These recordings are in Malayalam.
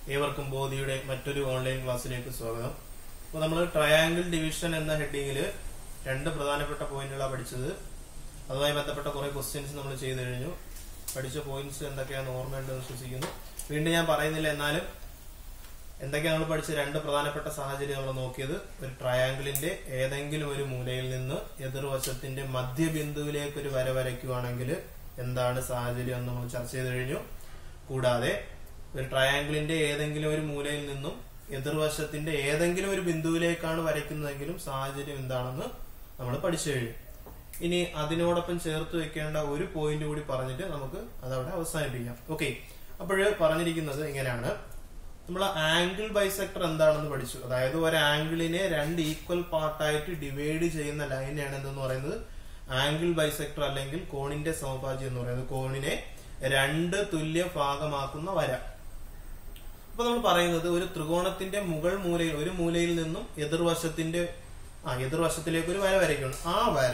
ഏവർക്കും ബോധിയുടെ മറ്റൊരു ഓൺലൈൻ ക്ലാസ്സിലേക്ക് സ്വാഗതം അപ്പോൾ നമ്മൾ ട്രയാങ്കിൾ ഡിവിഷൻ എന്ന ഹെഡിങ്ങിൽ രണ്ട് പ്രധാനപ്പെട്ട പോയിന്റുകളാണ് പഠിച്ചത് അതുമായി ബന്ധപ്പെട്ട കുറെ ക്വസ്റ്റ്യൻസ് നമ്മൾ ചെയ്തു കഴിഞ്ഞു പഠിച്ച പോയിന്റ്സ് എന്തൊക്കെയാണെന്ന് ഓർമ്മയുണ്ടെന്ന് വിശ്വസിക്കുന്നു വീണ്ടും ഞാൻ പറയുന്നില്ല എന്നാലും എന്തൊക്കെയാണ് നമ്മൾ പഠിച്ച രണ്ട് പ്രധാനപ്പെട്ട സാഹചര്യം നമ്മൾ നോക്കിയത് ഒരു ട്രയാങ്കിളിന്റെ ഏതെങ്കിലും ഒരു മൂലയിൽ നിന്ന് എതിർവശത്തിന്റെ മധ്യബിന്ദുവിലേക്ക് ഒരു വര വരയ്ക്കുവാണെങ്കിൽ എന്താണ് സാഹചര്യം എന്ന് നമ്മൾ ചർച്ച ചെയ്ത് കഴിഞ്ഞു കൂടാതെ ഒരു ട്രയാങ്കിളിന്റെ ഏതെങ്കിലും ഒരു മൂലയിൽ നിന്നും എതിർവശത്തിന്റെ ഏതെങ്കിലും ഒരു ബിന്ദുവിലേക്കാണ് വരയ്ക്കുന്നതെങ്കിലും സാഹചര്യം എന്താണെന്ന് നമ്മൾ പഠിച്ചു കഴിഞ്ഞു ഇനി അതിനോടൊപ്പം ചേർത്ത് വെക്കേണ്ട ഒരു പോയിന്റ് കൂടി പറഞ്ഞിട്ട് നമുക്ക് അതവിടെ അവസാനിപ്പിക്കാം ഓക്കെ അപ്പോൾ പറഞ്ഞിരിക്കുന്നത് ഇങ്ങനെയാണ് നമ്മൾ ആംഗിൾ ബൈസെക്ടർ എന്താണെന്ന് പഠിച്ചു അതായത് ഒരു ആംഗിളിനെ രണ്ട് ഈക്വൽ പാർട്ടായിട്ട് ഡിവൈഡ് ചെയ്യുന്ന ലൈനാണ് എന്തെന്ന് പറയുന്നത് ആംഗിൾ ബൈസെക്ടർ അല്ലെങ്കിൽ കോണിന്റെ സമഭാജി എന്ന് പറയുന്നത് കോണിനെ രണ്ട് തുല്യ ഭാഗമാക്കുന്ന വര അപ്പൊ നമ്മൾ പറയുന്നത് ഒരു ത്രികോണത്തിന്റെ മുകൾ മൂലയിൽ ഒരു മൂലയിൽ നിന്നും എതിർവശത്തിന്റെ ആ എതിർവശത്തിലേക്ക് ഒരു വര വരയ്ക്കണം ആ വര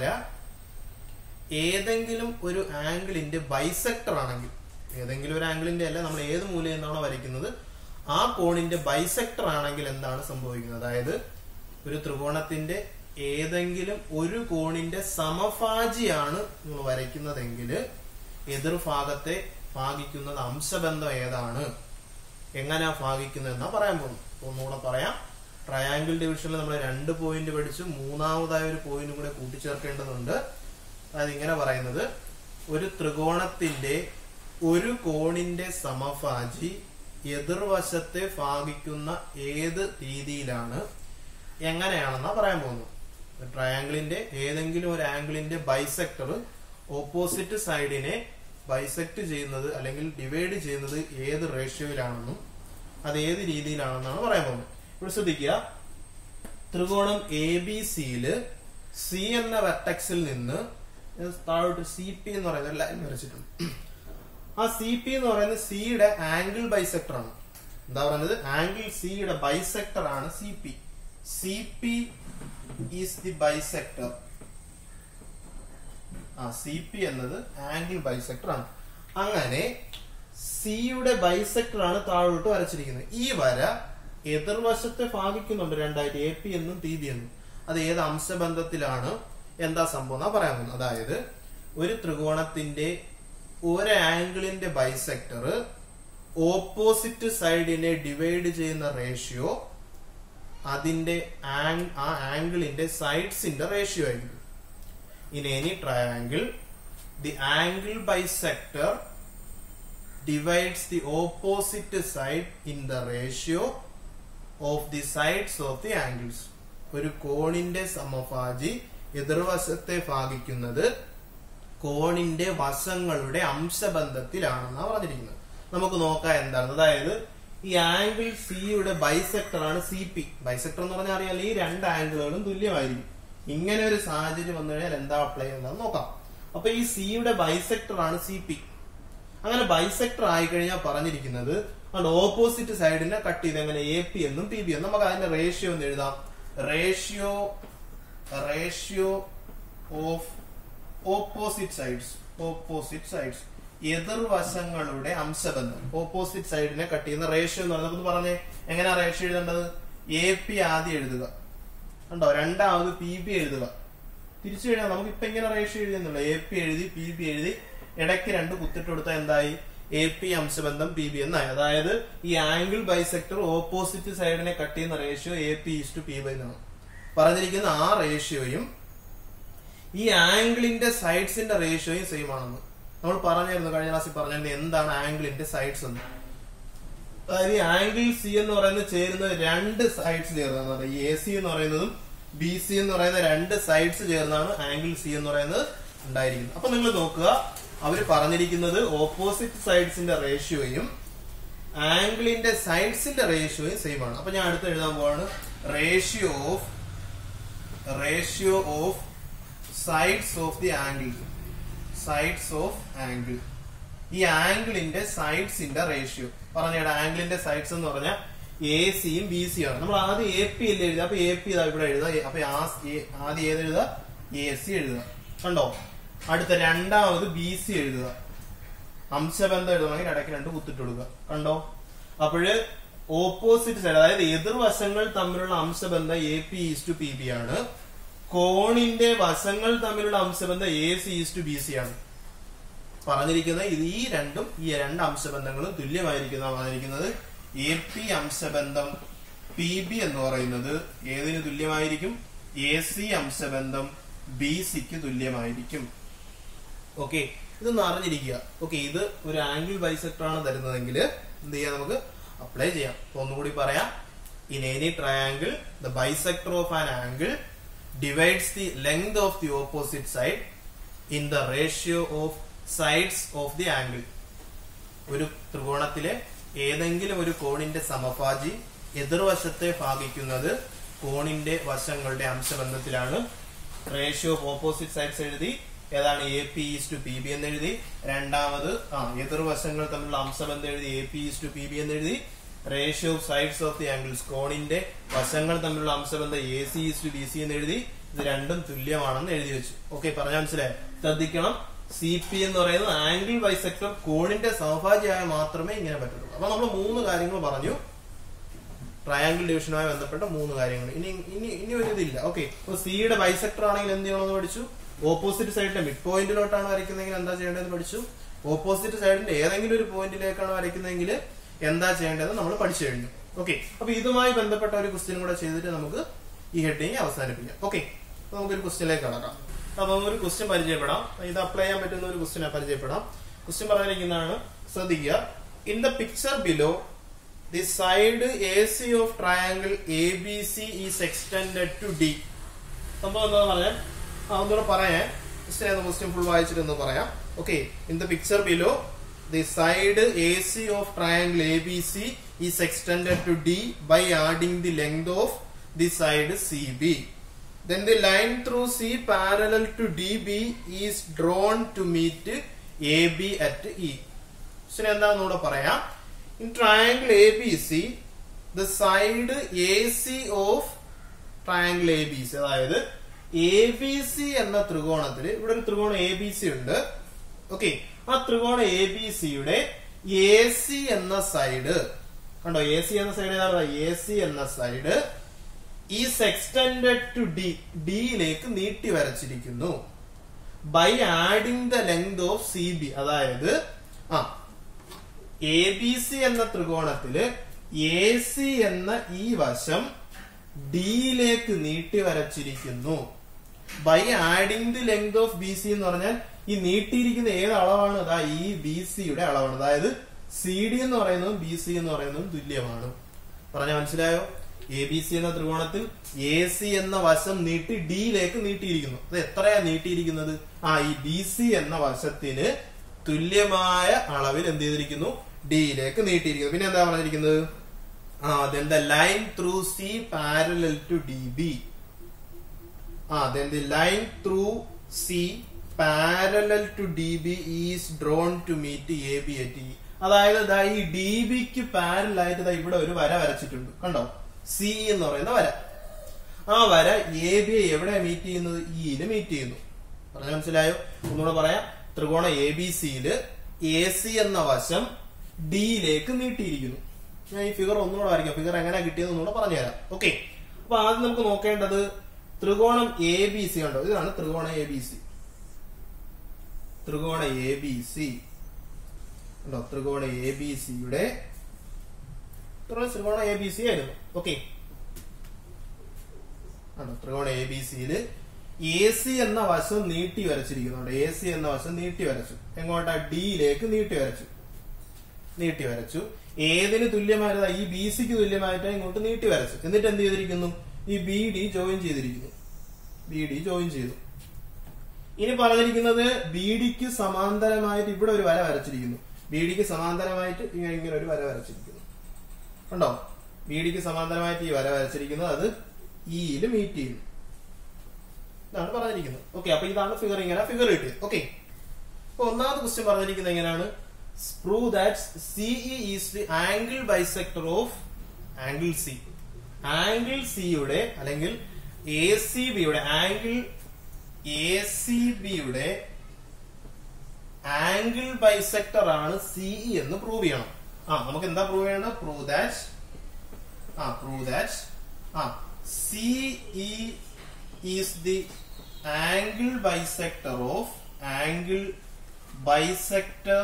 ഏതെങ്കിലും ഒരു ആംഗിളിന്റെ ബൈസെക്ടർ ആണെങ്കിൽ ഏതെങ്കിലും ഒരു ആംഗിളിന്റെ അല്ല നമ്മൾ ഏത് മൂലയിൽ നിന്നാണോ വരയ്ക്കുന്നത് ആ കോണിന്റെ ബൈസെക്ടർ ആണെങ്കിൽ എന്താണ് സംഭവിക്കുന്നത് അതായത് ഒരു ത്രികോണത്തിന്റെ ഏതെങ്കിലും ഒരു കോണിന്റെ സമഭാജിയാണ് നിങ്ങൾ വരയ്ക്കുന്നതെങ്കിൽ എതിർഭാഗത്തെ ഭാഗിക്കുന്നത് അംശബന്ധം ഏതാണ് എങ്ങനെയാ ഭാഗിക്കുന്നത് എന്നാ പറയാൻ പോകുന്നു ഒന്നുകൂടെ പറയാം ട്രയാങ്കിൾ ഡിവിഷനിൽ നമ്മൾ രണ്ട് പോയിന്റ് പഠിച്ചു മൂന്നാമതായ ഒരു പോയിന്റ് കൂടെ കൂട്ടിച്ചേർക്കേണ്ടതുണ്ട് അതായത് ഇങ്ങനെ പറയുന്നത് ഒരു ത്രികോണത്തിന്റെ ഒരു കോണിന്റെ സമഭാജി എതിർവശത്തെ ഭാഗിക്കുന്ന ഏത് രീതിയിലാണ് എങ്ങനെയാണെന്നാ പറയാൻ പോകുന്നത് ട്രയാങ്കിളിന്റെ ഏതെങ്കിലും ഒരു ആംഗിളിന്റെ ബൈസെക്ടർ ഓപ്പോസിറ്റ് സൈഡിനെ ബൈസെക്ട് ചെയ്യുന്നത് അല്ലെങ്കിൽ ഡിവൈഡ് ചെയ്യുന്നത് ഏത് റേഷ്യോയിലാണെന്നും അത് ഏത് രീതിയിലാണെന്നാണ് പറയാൻ പോകുന്നത് ഇവിടെ ശ്രദ്ധിക്കുക ത്രികോണം എ ബി സിയില് സി എന്ന വെർട്ടക്സിൽ നിന്ന് താഴോട്ട് സി പി എന്ന് പറയുന്ന ഒരു ലൈൻ വരച്ചിട്ടുണ്ട് ആ സി പി എന്ന് പറയുന്നത് സിയുടെ ആംഗിൾ ബൈസെക്ടർ ആണ് എന്താ പറയുന്നത് ആംഗിൾ സിയുടെ ബൈസെക്ടർ ആണ് C P C P is the bisector ആ സി പി എന്നത് ആംഗിൾ ബൈസെക്ടർ ആണ് അങ്ങനെ സിയുടെ ബൈസെക്ടർ ആണ് താഴോട്ട് വരച്ചിരിക്കുന്നത് ഈ വര എതിർവശത്തെ ഭാഗിക്കുന്നുണ്ട് രണ്ടായിട്ട് എ പി എന്നും ടി ബി എന്നും അത് ഏത് അംശബന്ധത്തിലാണ് എന്താ സംഭവം എന്നാ പറയാൻ പോകുന്നത് അതായത് ഒരു ത്രികോണത്തിന്റെ ഒരു ആംഗിളിന്റെ ബൈസെക്ടർ ഓപ്പോസിറ്റ് സൈഡിനെ ഡിവൈഡ് ചെയ്യുന്ന റേഷ്യോ അതിന്റെ ആ ആംഗിളിന്റെ സൈഡ്സിന്റെ റേഷ്യോ ആയിരിക്കും in any triangle the angle bisector divides the opposite side in the ratio of the sides of the angles ഒരു കോണിന്റെ സമഭാജി എതിർവശത്തെ ഭാഗിക്കുന്നത് കോണിന്റെ വശങ്ങളുടെ അംശബന്ധത്തിലാണെന്നാണ് പറഞ്ഞിരിക്കുന്നത് നമുക്ക് നോക്കാം എന്താണ് അതായത് ഈ ആംഗിൾ സിയുടെ ബൈസെക്ടർ ആണ് സി പി ബൈസെക്ടർ എന്ന് പറഞ്ഞാൽ അറിയാൽ ഈ രണ്ട് ആംഗിളുകളും തുല്യമായിരിക്കും ഇങ്ങനെ ഒരു സാഹചര്യം വന്നു കഴിഞ്ഞാൽ എന്താ അപ്ലൈ ചെയ്യുന്നത് നോക്കാം അപ്പൊ ഈ സിയുടെ ബൈസെക്ടർ ആണ് സി പി അങ്ങനെ ബൈസെക്ടർ ആയി കഴിഞ്ഞാൽ പറഞ്ഞിരിക്കുന്നത് അതുകൊണ്ട് ഓപ്പോസിറ്റ് സൈഡിനെ കട്ട് ചെയ്ത് എങ്ങനെ എ പി എന്നും പി ബി എന്നും നമുക്ക് അതിന്റെ റേഷ്യോ എന്ന് എഴുതാം ratio ratio of opposite sides opposite sides എതിർവശങ്ങളുടെ അംശബന്ധം ഓപ്പോസിറ്റ് സൈഡിനെ കട്ട് ചെയ്യുന്ന റേഷ്യോ എന്ന് പറഞ്ഞത് പറഞ്ഞേ എങ്ങനെയാ റേഷ്യോ എഴുതേണ്ടത് എ പി ആദ്യം എഴുതുക കണ്ടോ രണ്ടാമത് പി ബി എഴുതുക തിരിച്ചു കഴിഞ്ഞാൽ നമുക്ക് ഇപ്പൊ ഇങ്ങനെ റേഷ്യോ എഴുതുന്നുള്ളൂ എ പി എഴുതി പി ബി എഴുതി ഇടയ്ക്ക് രണ്ട് കുത്തിട്ട് കൊടുത്താൽ എന്തായി എ പി അംശബന്ധം പി ബി എന്നായി അതായത് ഈ ആംഗിൾ ബൈസെക്ടർ ഓപ്പോസിറ്റ് സൈഡിനെ കട്ട് ചെയ്യുന്ന ratio A P is to P B എന്നാണ് പറഞ്ഞിരിക്കുന്ന ആ റേഷ്യോയും ഈ ആംഗിളിന്റെ സൈഡ്സിന്റെ റേഷ്യോയും സെയിം ആണെന്ന് നമ്മൾ പറഞ്ഞായിരുന്നു കഴിഞ്ഞ ക്ലാസ്സിൽ പറഞ്ഞിരുന്നു എന്താണ് ആംഗിളിന്റെ സൈഡ്സ് എന്ന് അതായത് ഈ ആംഗിൾ സി എന്ന് പറയുന്നത് ചേരുന്നത് രണ്ട് സൈഡ്സ് ചേർന്നതാണ് ഈ എ സി എന്ന് പറയുന്നതും ബി സി എന്ന് പറയുന്ന രണ്ട് സൈഡ്സ് ചേർന്നാണ് ആംഗിൾ സി എന്ന് പറയുന്നത് ഉണ്ടായിരിക്കുന്നത് അപ്പൊ നിങ്ങൾ നോക്കുക അവർ പറഞ്ഞിരിക്കുന്നത് ഓപ്പോസിറ്റ് സൈഡ്സിന്റെ റേഷ്യോയും ആംഗിളിന്റെ സൈഡ്സിന്റെ റേഷ്യോയും സെയിം ആണ് അപ്പൊ ഞാൻ അടുത്ത് എഴുതാൻ പോവാണ് ratio of ratio of sides of the angle sides of angle ഈ ആംഗിളിന്റെ സൈഡ്സിന്റെ റേഷ്യോ പറഞ്ഞേടാ ആംഗിളിന്റെ സൈഡ്സ് എന്ന് പറഞ്ഞാൽ എ സിയും ബി സിയും ആണ് നമ്മൾ ആദ്യം എ പി അല്ലേ എഴുതുക അപ്പൊ എ പി ഇതാ ഇവിടെ എഴുതുക അപ്പൊ ആദ്യം ഏത് എഴുതുക എ സി എഴുതുക കണ്ടോ അടുത്ത രണ്ടാമത് ബി സി എഴുതുക അംശബന്ധം എഴുതണമെങ്കിൽ ഇടയ്ക്ക് രണ്ട് കുത്തിട്ട് കൊടുക്കുക കണ്ടോ അപ്പോഴ് ഓപ്പോസിറ്റ് സൈഡ് അതായത് എതിർവശങ്ങൾ തമ്മിലുള്ള അംശബന്ധം A P is to P B ആണ് കോണിന്റെ വശങ്ങൾ തമ്മിലുള്ള അംശബന്ധം A C is to B C ആണ് പറഞ്ഞിരിക്കുന്നത് ഇത് ഈ രണ്ടും ഈ രണ്ട് അംശബന്ധങ്ങളും തുല്യമായിരിക്കുന്ന പറഞ്ഞിരിക്കുന്നത് എ പി അംശബന്ധം പി ബി എന്ന് പറയുന്നത് ഏതിന് തുല്യമായിരിക്കും എ സി അംശബന്ധം ബി സിക്ക് തുല്യമായിരിക്കും ഓക്കെ ഇതൊന്ന് അറിഞ്ഞിരിക്കുക ഓക്കെ ഇത് ഒരു ആംഗിൾ ബൈസെക്ടർ ആണ് തരുന്നതെങ്കിൽ എന്ത് ചെയ്യാം നമുക്ക് അപ്ലൈ ചെയ്യാം അപ്പൊ ഒന്നുകൂടി പറയാം in any triangle the bisector of an angle divides the length of the opposite side in the ratio of sides of the angle ഒരു ത്രികോണത്തിലെ ഏതെങ്കിലും ഒരു കോണിന്റെ സമഭാജി എതിർവശത്തെ ഭാഗിക്കുന്നത് കോണിന്റെ വശങ്ങളുടെ അംശബന്ധത്തിലാണ് റേഷ്യോ ഓഫ് ഓപ്പോസിറ്റ് സൈഡ്സ് എഴുതി ഏതാണ് A P is to P B എന്ന് എഴുതി രണ്ടാമത് ആ എതിർവശങ്ങൾ തമ്മിലുള്ള അംശബന്ധം എഴുതി A P is to P B എന്ന് എഴുതി ratio of sides of the angles കോണിന്റെ വശങ്ങൾ തമ്മിലുള്ള അംശബന്ധം A C is to B C എന്ന് എഴുതി ഇത് രണ്ടും തുല്യമാണെന്ന് എഴുതി വെച്ചു ഓക്കെ പറഞ്ഞാൽ മനസ്സിലായി ശ്രദ്ധിക്കണം സി പി എന്ന് പറയുന്നത് ആംഗിൾ ബൈസെക്ടർ കോണിന്റെ സൗഭാഗ്യമായ മാത്രമേ ഇങ്ങനെ പറ്റുള്ളൂ അപ്പൊ നമ്മൾ മൂന്ന് കാര്യങ്ങൾ പറഞ്ഞു ട്രയാങ്കിൾ ഡിവിഷനുമായി ബന്ധപ്പെട്ട മൂന്ന് കാര്യങ്ങൾ ഇനി ഇനി ഇനി ഒരു ഇതില്ല ഓക്കെ അപ്പൊ സിയുടെ ബൈസെക്ടർ ആണെങ്കിൽ എന്ത് ചെയ്യണമെന്ന് പഠിച്ചു ഓപ്പോസിറ്റ് സൈഡിന്റെ മിഡ് പോയിന്റിലോട്ടാണ് വരയ്ക്കുന്നതെങ്കിൽ എന്താ ചെയ്യേണ്ടതെന്ന് പഠിച്ചു ഓപ്പോസിറ്റ് സൈഡിന്റെ ഏതെങ്കിലും ഒരു പോയിന്റിലേക്കാണ് വരയ്ക്കുന്നതെങ്കിൽ എന്താ ചെയ്യേണ്ടതെന്ന് നമ്മൾ പഠിച്ചു കഴിഞ്ഞു ഓക്കെ അപ്പൊ ഇതുമായി ബന്ധപ്പെട്ട ഒരു ക്വസ്റ്റ്യൻ കൂടെ ചെയ്തിട്ട് നമുക്ക് ഈ ഹെഡിങ് അവസാനിപ്പിക്കാം ഓക്കെ അപ്പൊ നമുക്കൊരു ക്വസ്റ്റ്യനിലേക്ക് കടക്കാം അപ്പൊ ഒരു ക്വസ്റ്റ്യൻ പരിചയപ്പെടാം ഇത് അപ്ലൈ ചെയ്യാൻ പറ്റുന്ന ഒരു ക്വസ്റ്റ്യൻ പരിചയപ്പെടാം ക്വസ്റ്റ്യൻ പറഞ്ഞിരിക്കുന്നതാണ് ശ്രദ്ധിക്കുക in the picture below the side A C of triangle A B C is extended to D സംഭവം എന്താന്ന് പറഞ്ഞാൽ ആ ഒന്നുകൂടെ പറയാൻ ക്വസ്റ്റ്യൻ ഫുൾ വായിച്ചിട്ട് ഒന്ന് പറയാം okay in the picture below the side A C of triangle A B C is extended to D by adding the length of the side C B then the line through C parallel to DB is drawn to meet AB at E. ശരി എന്താണെന്ന് കൂടെ പറയാം in triangle A B C the side A C of triangle A B C അതായത് എ ബി സി എന്ന ത്രികോണത്തിൽ ഇവിടെ ഒരു ത്രികോണം എ ബി സി ഉണ്ട് ഓക്കെ ആ ത്രികോണം എ ബി സിയുടെ എ സി എന്ന സൈഡ് കണ്ടോ എ സി എന്ന സൈഡ് ഏതാണ് എ സി എന്ന side is extended to D ഡിയിലേക്ക് നീട്ടി വരച്ചിരിക്കുന്നു by adding the length of C B അതായത് ആ എ ബി സി എന്ന ത്രികോണത്തില് എ സി എന്ന ഈ വശം ഡിയിലേക്ക് നീട്ടി വരച്ചിരിക്കുന്നു by adding the length of B C എന്ന് പറഞ്ഞാൽ ഈ നീട്ടിയിരിക്കുന്ന ഏത് അളവാണ് അതാ ഈ ബി സിയുടെ അളവാണ് അതായത് സി ഡി എന്ന് പറയുന്നതും ബി സി എന്ന് പറയുന്നതും തുല്യമാണ് പറഞ്ഞ മനസ്സിലായോ എ ബി സി എന്ന ത്രികോണത്തിൽ എ സി എന്ന വശം നീട്ടി ഡിയിലേക്ക് നീട്ടിയിരിക്കുന്നു അത് എത്രയാ നീട്ടിയിരിക്കുന്നത് ആ ഈ ബി സി എന്ന വശത്തിന് തുല്യമായ അളവിൽ എന്ത് ചെയ്തിരിക്കുന്നു ഡിയിലേക്ക് നീട്ടിയിരിക്കുന്നു പിന്നെ എന്താ പറഞ്ഞിരിക്കുന്നത് ആ then the line through C parallel to D B ആ then the line through C parallel to D B is drawn to meet A B at E അതായത് ദാ ഈ ഡി ബിക്ക് പാരലായിട്ട് ദാ ഇവിടെ ഒരു വര വരച്ചിട്ടുണ്ട് കണ്ടോ സി എന്ന് പറയുന്ന വര ആ വര എ ബി എവിടെ മീറ്റ് ചെയ്യുന്നത് ഇയില് മീറ്റ് ചെയ്യുന്നു പറഞ്ഞ മനസ്സിലായോ ഒന്നുകൂടെ പറയാം ത്രികോണം എ ബി സിയില് എ സി എന്ന വശം ഡിയിലേക്ക് നീട്ടിയിരിക്കുന്നു ഞാൻ ഈ ഫിഗർ ഒന്നുകൂടെ വരയ്ക്കാം ഫിഗർ എങ്ങനെ കിട്ടിയെന്ന് ഒന്നുകൂടെ പറഞ്ഞുതരാം ഓക്കെ അപ്പൊ ആദ്യം നമുക്ക് നോക്കേണ്ടത് ത്രികോണം എ ബി സി ഉണ്ടോ ഇതാണ് ത്രികോണം എ ബി സി ത്രികോണ എ ബി സി ഉണ്ടോ ത്രികോണ എ ബി സിയുടെ ത്രികോണ എ ബി സി ആയിരുന്നു ഓക്കെ ആണോ ത്രികോണ എ ബി സിയില് എ സി എന്ന വശം നീട്ടി വരച്ചിരിക്കുന്നുണ്ട് എ സി എന്ന വശം നീട്ടി വരച്ചു എങ്ങോട്ടാ ഡിയിലേക്ക് നീട്ടി വരച്ചു നീട്ടി വരച്ചു ഏതിന് തുല്യമായതാ ഈ ബി സിക്ക് തുല്യമായിട്ട് ഇങ്ങോട്ട് നീട്ടി വരച്ചു എന്നിട്ട് എന്ത് ചെയ്തിരിക്കുന്നു ഈ ബി ഡി ജോയിൻ ചെയ്തിരിക്കുന്നു ബി ഡി ജോയിൻ ചെയ്തു ഇനി പറഞ്ഞിരിക്കുന്നത് ബി ഡിക്ക് സമാന്തരമായിട്ട് ഇവിടെ ഒരു വര വരച്ചിരിക്കുന്നു ബി ഡിക്ക് സമാന്തരമായിട്ട് ഇങ്ങനെ ഇങ്ങനെ ഒരു വര വരച്ചിരിക്കുന്നു കണ്ടോ ബി ഡിക്ക് സമാന്തരമായിട്ട് ഈ വര വരച്ചിരിക്കുന്നത് അത് ഇയിൽ മീറ്റ് ചെയ്യുന്നു ഇതാണ് പറഞ്ഞിരിക്കുന്നത് ഓക്കെ അപ്പൊ ഇതാണ് ഫിഗർ ഇങ്ങനെ ഫിഗർ കിട്ടിയത് ഓക്കെ അപ്പൊ ഒന്നാമത്തെ ക്വസ്റ്റ്യൻ പറഞ്ഞിരിക്കുന്നത് എങ്ങനെയാണ് prove that CE is the angle bisector of angle C angle സിയുടെ അല്ലെങ്കിൽ എ സി ബിയുടെ ആംഗിൾ എ സി ബിയുടെ ആംഗിൾ ബൈസെക്ടർ ആണ് സിഇ എന്ന് പ്രൂവ് ചെയ്യണം ആ നമുക്ക് എന്താ പ്രൂവ് ചെയ്യണം prove that ah prove that ah C E is the angle bisector of angle bisector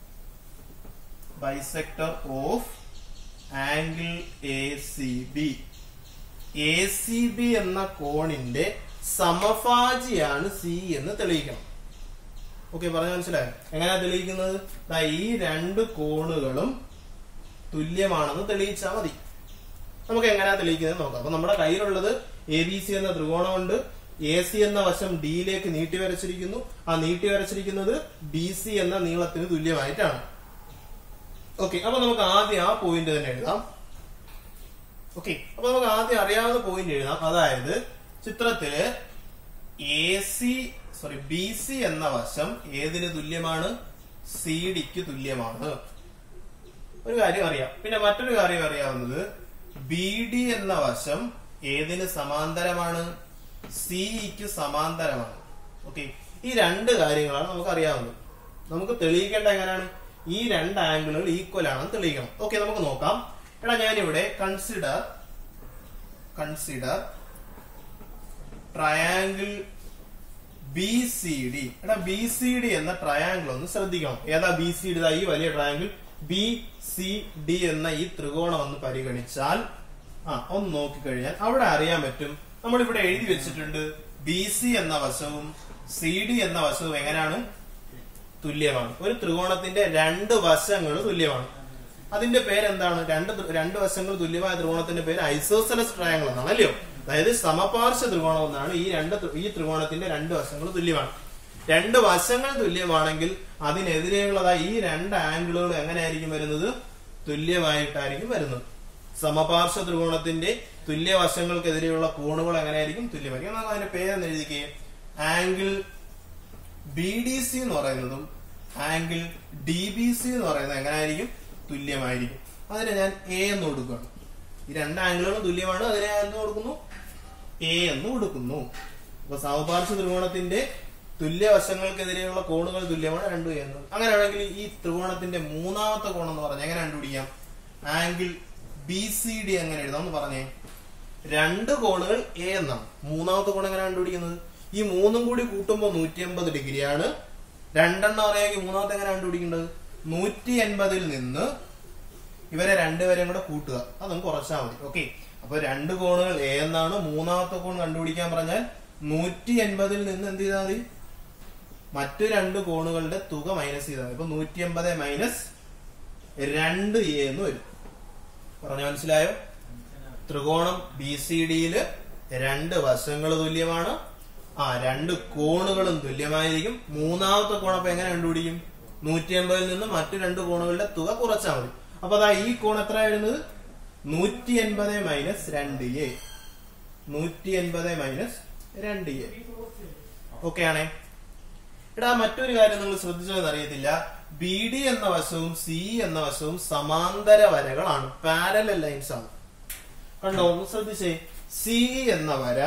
bisector of angle A C B A C B എന്ന കോണിന്റെ സമഭാജിയാണ് സി എന്ന് തെളിയിക്കണം ഓക്കെ പറഞ്ഞ മനസ്സിലായോ എങ്ങനെയാ തെളിയിക്കുന്നത് ദാ ഈ രണ്ട് കോണുകളും തുല്യമാണെന്ന് തെളിയിച്ചാൽ മതി നമുക്ക് എങ്ങനെയാ തെളിയിക്കുന്നത് നോക്കാം അപ്പൊ നമ്മുടെ കയ്യിലുള്ളത് എ ബി സി എന്ന ത്രികോണമുണ്ട് എ സി എന്ന വശം ഡിയിലേക്ക് നീട്ടി വരച്ചിരിക്കുന്നു ആ നീട്ടി വരച്ചിരിക്കുന്നത് ബി സി എന്ന നീളത്തിന് തുല്യമായിട്ടാണ് ഓക്കെ അപ്പൊ നമുക്ക് ആദ്യം ആ പോയിന്റ് തന്നെ എഴുതാം ഓക്കെ അപ്പൊ നമുക്ക് ആദ്യം അറിയാവുന്ന പോയിന്റ് എഴുതാം അതായത് ചിത്രത്തില് A C sorry B C എന്ന വശം ഏതിന് തുല്യമാണ് സി ഡിക്ക് തുല്യമാണ് ഒരു കാര്യം അറിയാം പിന്നെ മറ്റൊരു കാര്യം അറിയാവുന്നത് ബി ഡി എന്ന വശം ഏതിന് സമാന്തരമാണ് സിഇക്ക് സമാന്തരമാണ് ഓക്കെ ഈ രണ്ട് കാര്യങ്ങളാണ് നമുക്ക് അറിയാവുന്നത് നമുക്ക് തെളിയിക്കേണ്ട എങ്ങനെയാണ് ഈ രണ്ട് ആംഗിളുകൾ ഈക്വൽ ആണെന്ന് തെളിയിക്കണം ഓക്കെ നമുക്ക് നോക്കാം എടാ ഞാനിവിടെ consider consider triangle B C D എടാ ബി സി ഡി എന്ന ട്രയാങ്കിൾ ഒന്ന് ശ്രദ്ധിക്കണം ഏതാ ബി സി ഡി ഈ വലിയ ട്രയാങ്കിൾ ബി സി ഡി എന്ന ഈ ത്രികോണം ഒന്ന് പരിഗണിച്ചാൽ ആ ഒന്ന് നോക്കിക്കഴിഞ്ഞാൽ അവിടെ അറിയാൻ പറ്റും നമ്മൾ ഇവിടെ എഴുതി വെച്ചിട്ടുണ്ട് ബി സി എന്ന വശവും സി ഡി എന്ന വശവും എങ്ങനെയാണ് തുല്യമാണ് ഒരു ത്രികോണത്തിന്റെ രണ്ട് വശങ്ങൾ തുല്യമാണ് അതിന്റെ പേരെന്താണ് രണ്ട് ത്രി- രണ്ട് വശങ്ങൾ തുല്യമായ ത്രികോണത്തിന്റെ പേര് ഐസോസലസ് ട്രയാങ്കിൾ എന്നാണ് അല്ലയോ അതായത് സമപാർശ്വ ത്രികോണം എന്നാണ് ഈ രണ്ട് ത്രി- ഈ ത്രികോണത്തിന്റെ രണ്ട് വശങ്ങൾ തുല്യമാണ് രണ്ട് വശങ്ങൾ തുല്യമാണെങ്കിൽ അതിനെതിരെയുള്ളതായ ഈ രണ്ട് ആംഗിളുകൾ എങ്ങനെയായിരിക്കും വരുന്നത് തുല്യമായിട്ടായിരിക്കും വരുന്നത് സമപാർശ്വ ത്രികോണത്തിന്റെ തുല്യ വശങ്ങൾക്കെതിരെയുള്ള കോണുകൾ എങ്ങനെയായിരിക്കും തുല്യമായിരിക്കും നമുക്ക് അതിന്റെ പേരെന്ന് എഴുതിക്കേ ആംഗിൾ ബി ഡി സി എന്ന് പറയുന്നതും ആംഗിൾ ഡി ബി സി എന്ന് പറയുന്നത് എങ്ങനെയായിരിക്കും തുല്യമായിരിക്കും അതിനെ ഞാൻ എ എന്ന് കൊടുക്കുകയാണ് ഈ രണ്ട് ആംഗിളുകളും തുല്യമാണ് അതിനെ ഞാൻ എന്ത് കൊടുക്കുന്നു എ എന്ന് കൊടുക്കുന്നു അപ്പൊ സമപാർശ്വ ത്രികോണത്തിന്റെ തുല്യ വശങ്ങൾക്കെതിരെയുള്ള കോണുകൾ തുല്യമാണ് രണ്ടും എ എന്ന് അങ്ങനെയാണെങ്കിൽ ഈ ത്രികോണത്തിന്റെ മൂന്നാമത്തെ കോണം എന്ന് പറഞ്ഞാൽ എങ്ങനെ കണ്ടുപിടിക്കാം ആംഗിൾ ബി സി ഡി എങ്ങനെ എഴുതാം എന്ന് പറഞ്ഞേ രണ്ട് കോണുകൾ എ എന്നാണ് മൂന്നാമത്തെ കോൺ എങ്ങനെ കണ്ടുപിടിക്കുന്നത് ഈ മൂന്നും കൂടി കൂട്ടുമ്പോൾ നൂറ്റി എൺപത് ഡിഗ്രിയാണ് രണ്ടെണ്ണം അറിയാമെങ്കിൽ മൂന്നാമത്തെ എങ്ങനെ കണ്ടുപിടിക്കേണ്ടത് നൂറ്റി എൺപതിൽ നിന്ന് ഇവരെ രണ്ടുപേരെയും കൂടെ കൂട്ടുക അതും കുറച്ചാൽ മതി ഓക്കെ അപ്പൊ രണ്ട് കോണുകൾ എ എന്നാണ് മൂന്നാമത്തെ കോൺ കണ്ടുപിടിക്കാൻ പറഞ്ഞാൽ നൂറ്റി എൺപതിൽ നിന്ന് എന്ത് ചെയ്താൽ മതി മറ്റു രണ്ട് കോണുകളുടെ തുക മൈനസ് ചെയ്താൽ മതി ഇപ്പൊ നൂറ്റി എൺപത് മൈനസ് രണ്ട് എ എന്ന് വരും പറഞ്ഞ മനസ്സിലായോ ത്രികോണം ബി സി ഡിയില് രണ്ട് വശങ്ങൾ തുല്യമാണ് ആ രണ്ട് കോണുകളും തുല്യമായിരിക്കും മൂന്നാമത്തെ കോൺ അപ്പൊ എങ്ങനെ കണ്ടുപിടിക്കും നൂറ്റി എൺപതിൽ നിന്ന് മറ്റു രണ്ട് കോണുകളുടെ തുക കുറച്ചാൽ മതി അപ്പൊ അതാ ഈ കോൺ എത്ര വരുന്നത് നൂറ്റി എൺപത് മൈനസ് രണ്ട് എ നൂറ്റി എൺപത് മൈനസ് രണ്ട് എ ഓക്കെ ആണേ എടാ മറ്റൊരു കാര്യം നിങ്ങൾ ശ്രദ്ധിച്ചതെന്ന് അറിയത്തില്ല ബി ഡി എന്ന വശവും സി എന്ന വശവും സമാന്തര വരകളാണ് പാരലൽ ലൈൻസ് ആണ് കണ്ടോ ഒന്ന് ശ്രദ്ധിച്ചേ സി എന്ന വര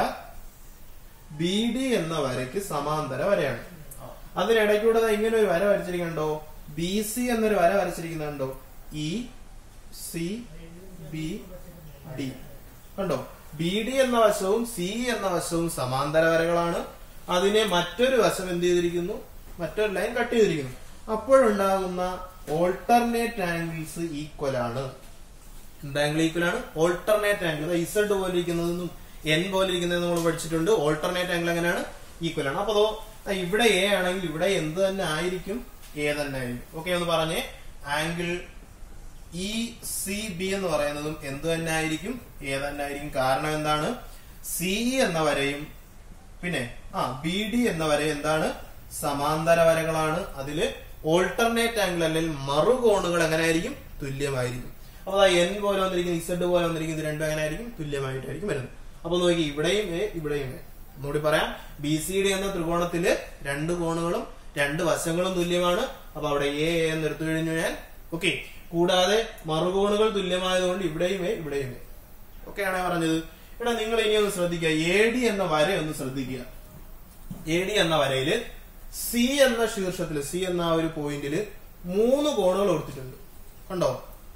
ബി ഡി എന്ന വരയ്ക്ക് സമാന്തര വരയാണ് അതിനിടയ്ക്കൂടെ ദാ ഇങ്ങനെ ഒരു വര വരച്ചിരിക്കണ്ടോ ബി സി എന്നൊരു വര വരച്ചിരിക്കുന്നുണ്ടോ ഇ സി ബി ഡി കണ്ടോ ബി ഡി എന്ന വശവും സി എന്ന വശവും സമാന്തര വരകളാണ് അതിനെ മറ്റൊരു വശം എന്ത് ചെയ്തിരിക്കുന്നു മറ്റൊരു ലൈൻ കട്ട് ചെയ്തിരിക്കുന്നു അപ്പോഴുണ്ടാകുന്ന ഓൾട്ടർനേറ്റ് ആംഗിൾസ് ഈക്വൽ ആണ് എന്താംഗിൾ ഈക്വൽ ആണ് ഓൾട്ടർനേറ്റ് ആംഗിൾ ഇസഡ് പോലെ ഇരിക്കുന്നതെന്നും എൻ പോലെ ഇരിക്കുന്നത് നമ്മൾ പഠിച്ചിട്ടുണ്ട് ഓൾട്ടർനേറ്റ് ആംഗിൾ എങ്ങനെയാണ് ഈക്വൽ ആണ് അപ്പൊ അതോ ആ ഇവിടെ എ ആണെങ്കിൽ ഇവിടെ എന്ത് തന്നെ ആയിരിക്കും എ തന്നെ ആയിരിക്കും ഓക്കെ ഒന്ന് പറഞ്ഞേ ആംഗിൾ ഇ സി ബി എന്ന് പറയുന്നതും എന്ത് തന്നെ ആയിരിക്കും എ തന്നെ ആയിരിക്കും കാരണം എന്താണ് സി എന്ന വരയും പിന്നെ ആ ബി ഡി എന്ന വര എന്താണ് സമാന്തര വരകളാണ് അതില് ഓൾട്ടർനേറ്റ് ആംഗിൾ അല്ലെങ്കിൽ മറുകോണുകൾ എങ്ങനെയായിരിക്കും തുല്യമായിരിക്കും അപ്പൊ അതാ എൻ പോലെ വന്നിരിക്കുന്ന ഇസഡ് പോലെ വന്നിരിക്കുന്നത് രണ്ടും എങ്ങനെ ആയിരിക്കും തുല്യമായിട്ടായിരിക്കും വരുന്നത് അപ്പൊ നോക്കി ഇവിടെയും എ ഇവിടെയും എ ഒന്നുകൂടി പറയാം ബി സി ഡി എന്ന ത്രികോണത്തില് രണ്ട് കോണുകളും രണ്ട് വശങ്ങളും തുല്യമാണ് അപ്പൊ അവിടെ എ എ എന്ന് എടുത്തു കഴിഞ്ഞു ഞാൻ ഓക്കെ കൂടാതെ മറുകോണുകൾ തുല്യമായതുകൊണ്ട് ഇവിടെയും എ ഇവിടെയും എ ഒക്കെയാണ് പറഞ്ഞത് ഇവിടെ നിങ്ങൾ ഇനി ഒന്ന് ശ്രദ്ധിക്കുക എ ഡി എന്ന വര ഒന്ന് ശ്രദ്ധിക്കുക എ ഡി എന്ന വരയില് സി എന്ന ശീർഷത്തില് സി എന്ന ആ ഒരു പോയിന്റില് മൂന്ന് കോണുകൾ കൊടുത്തിട്ടുണ്ട് കണ്ടോ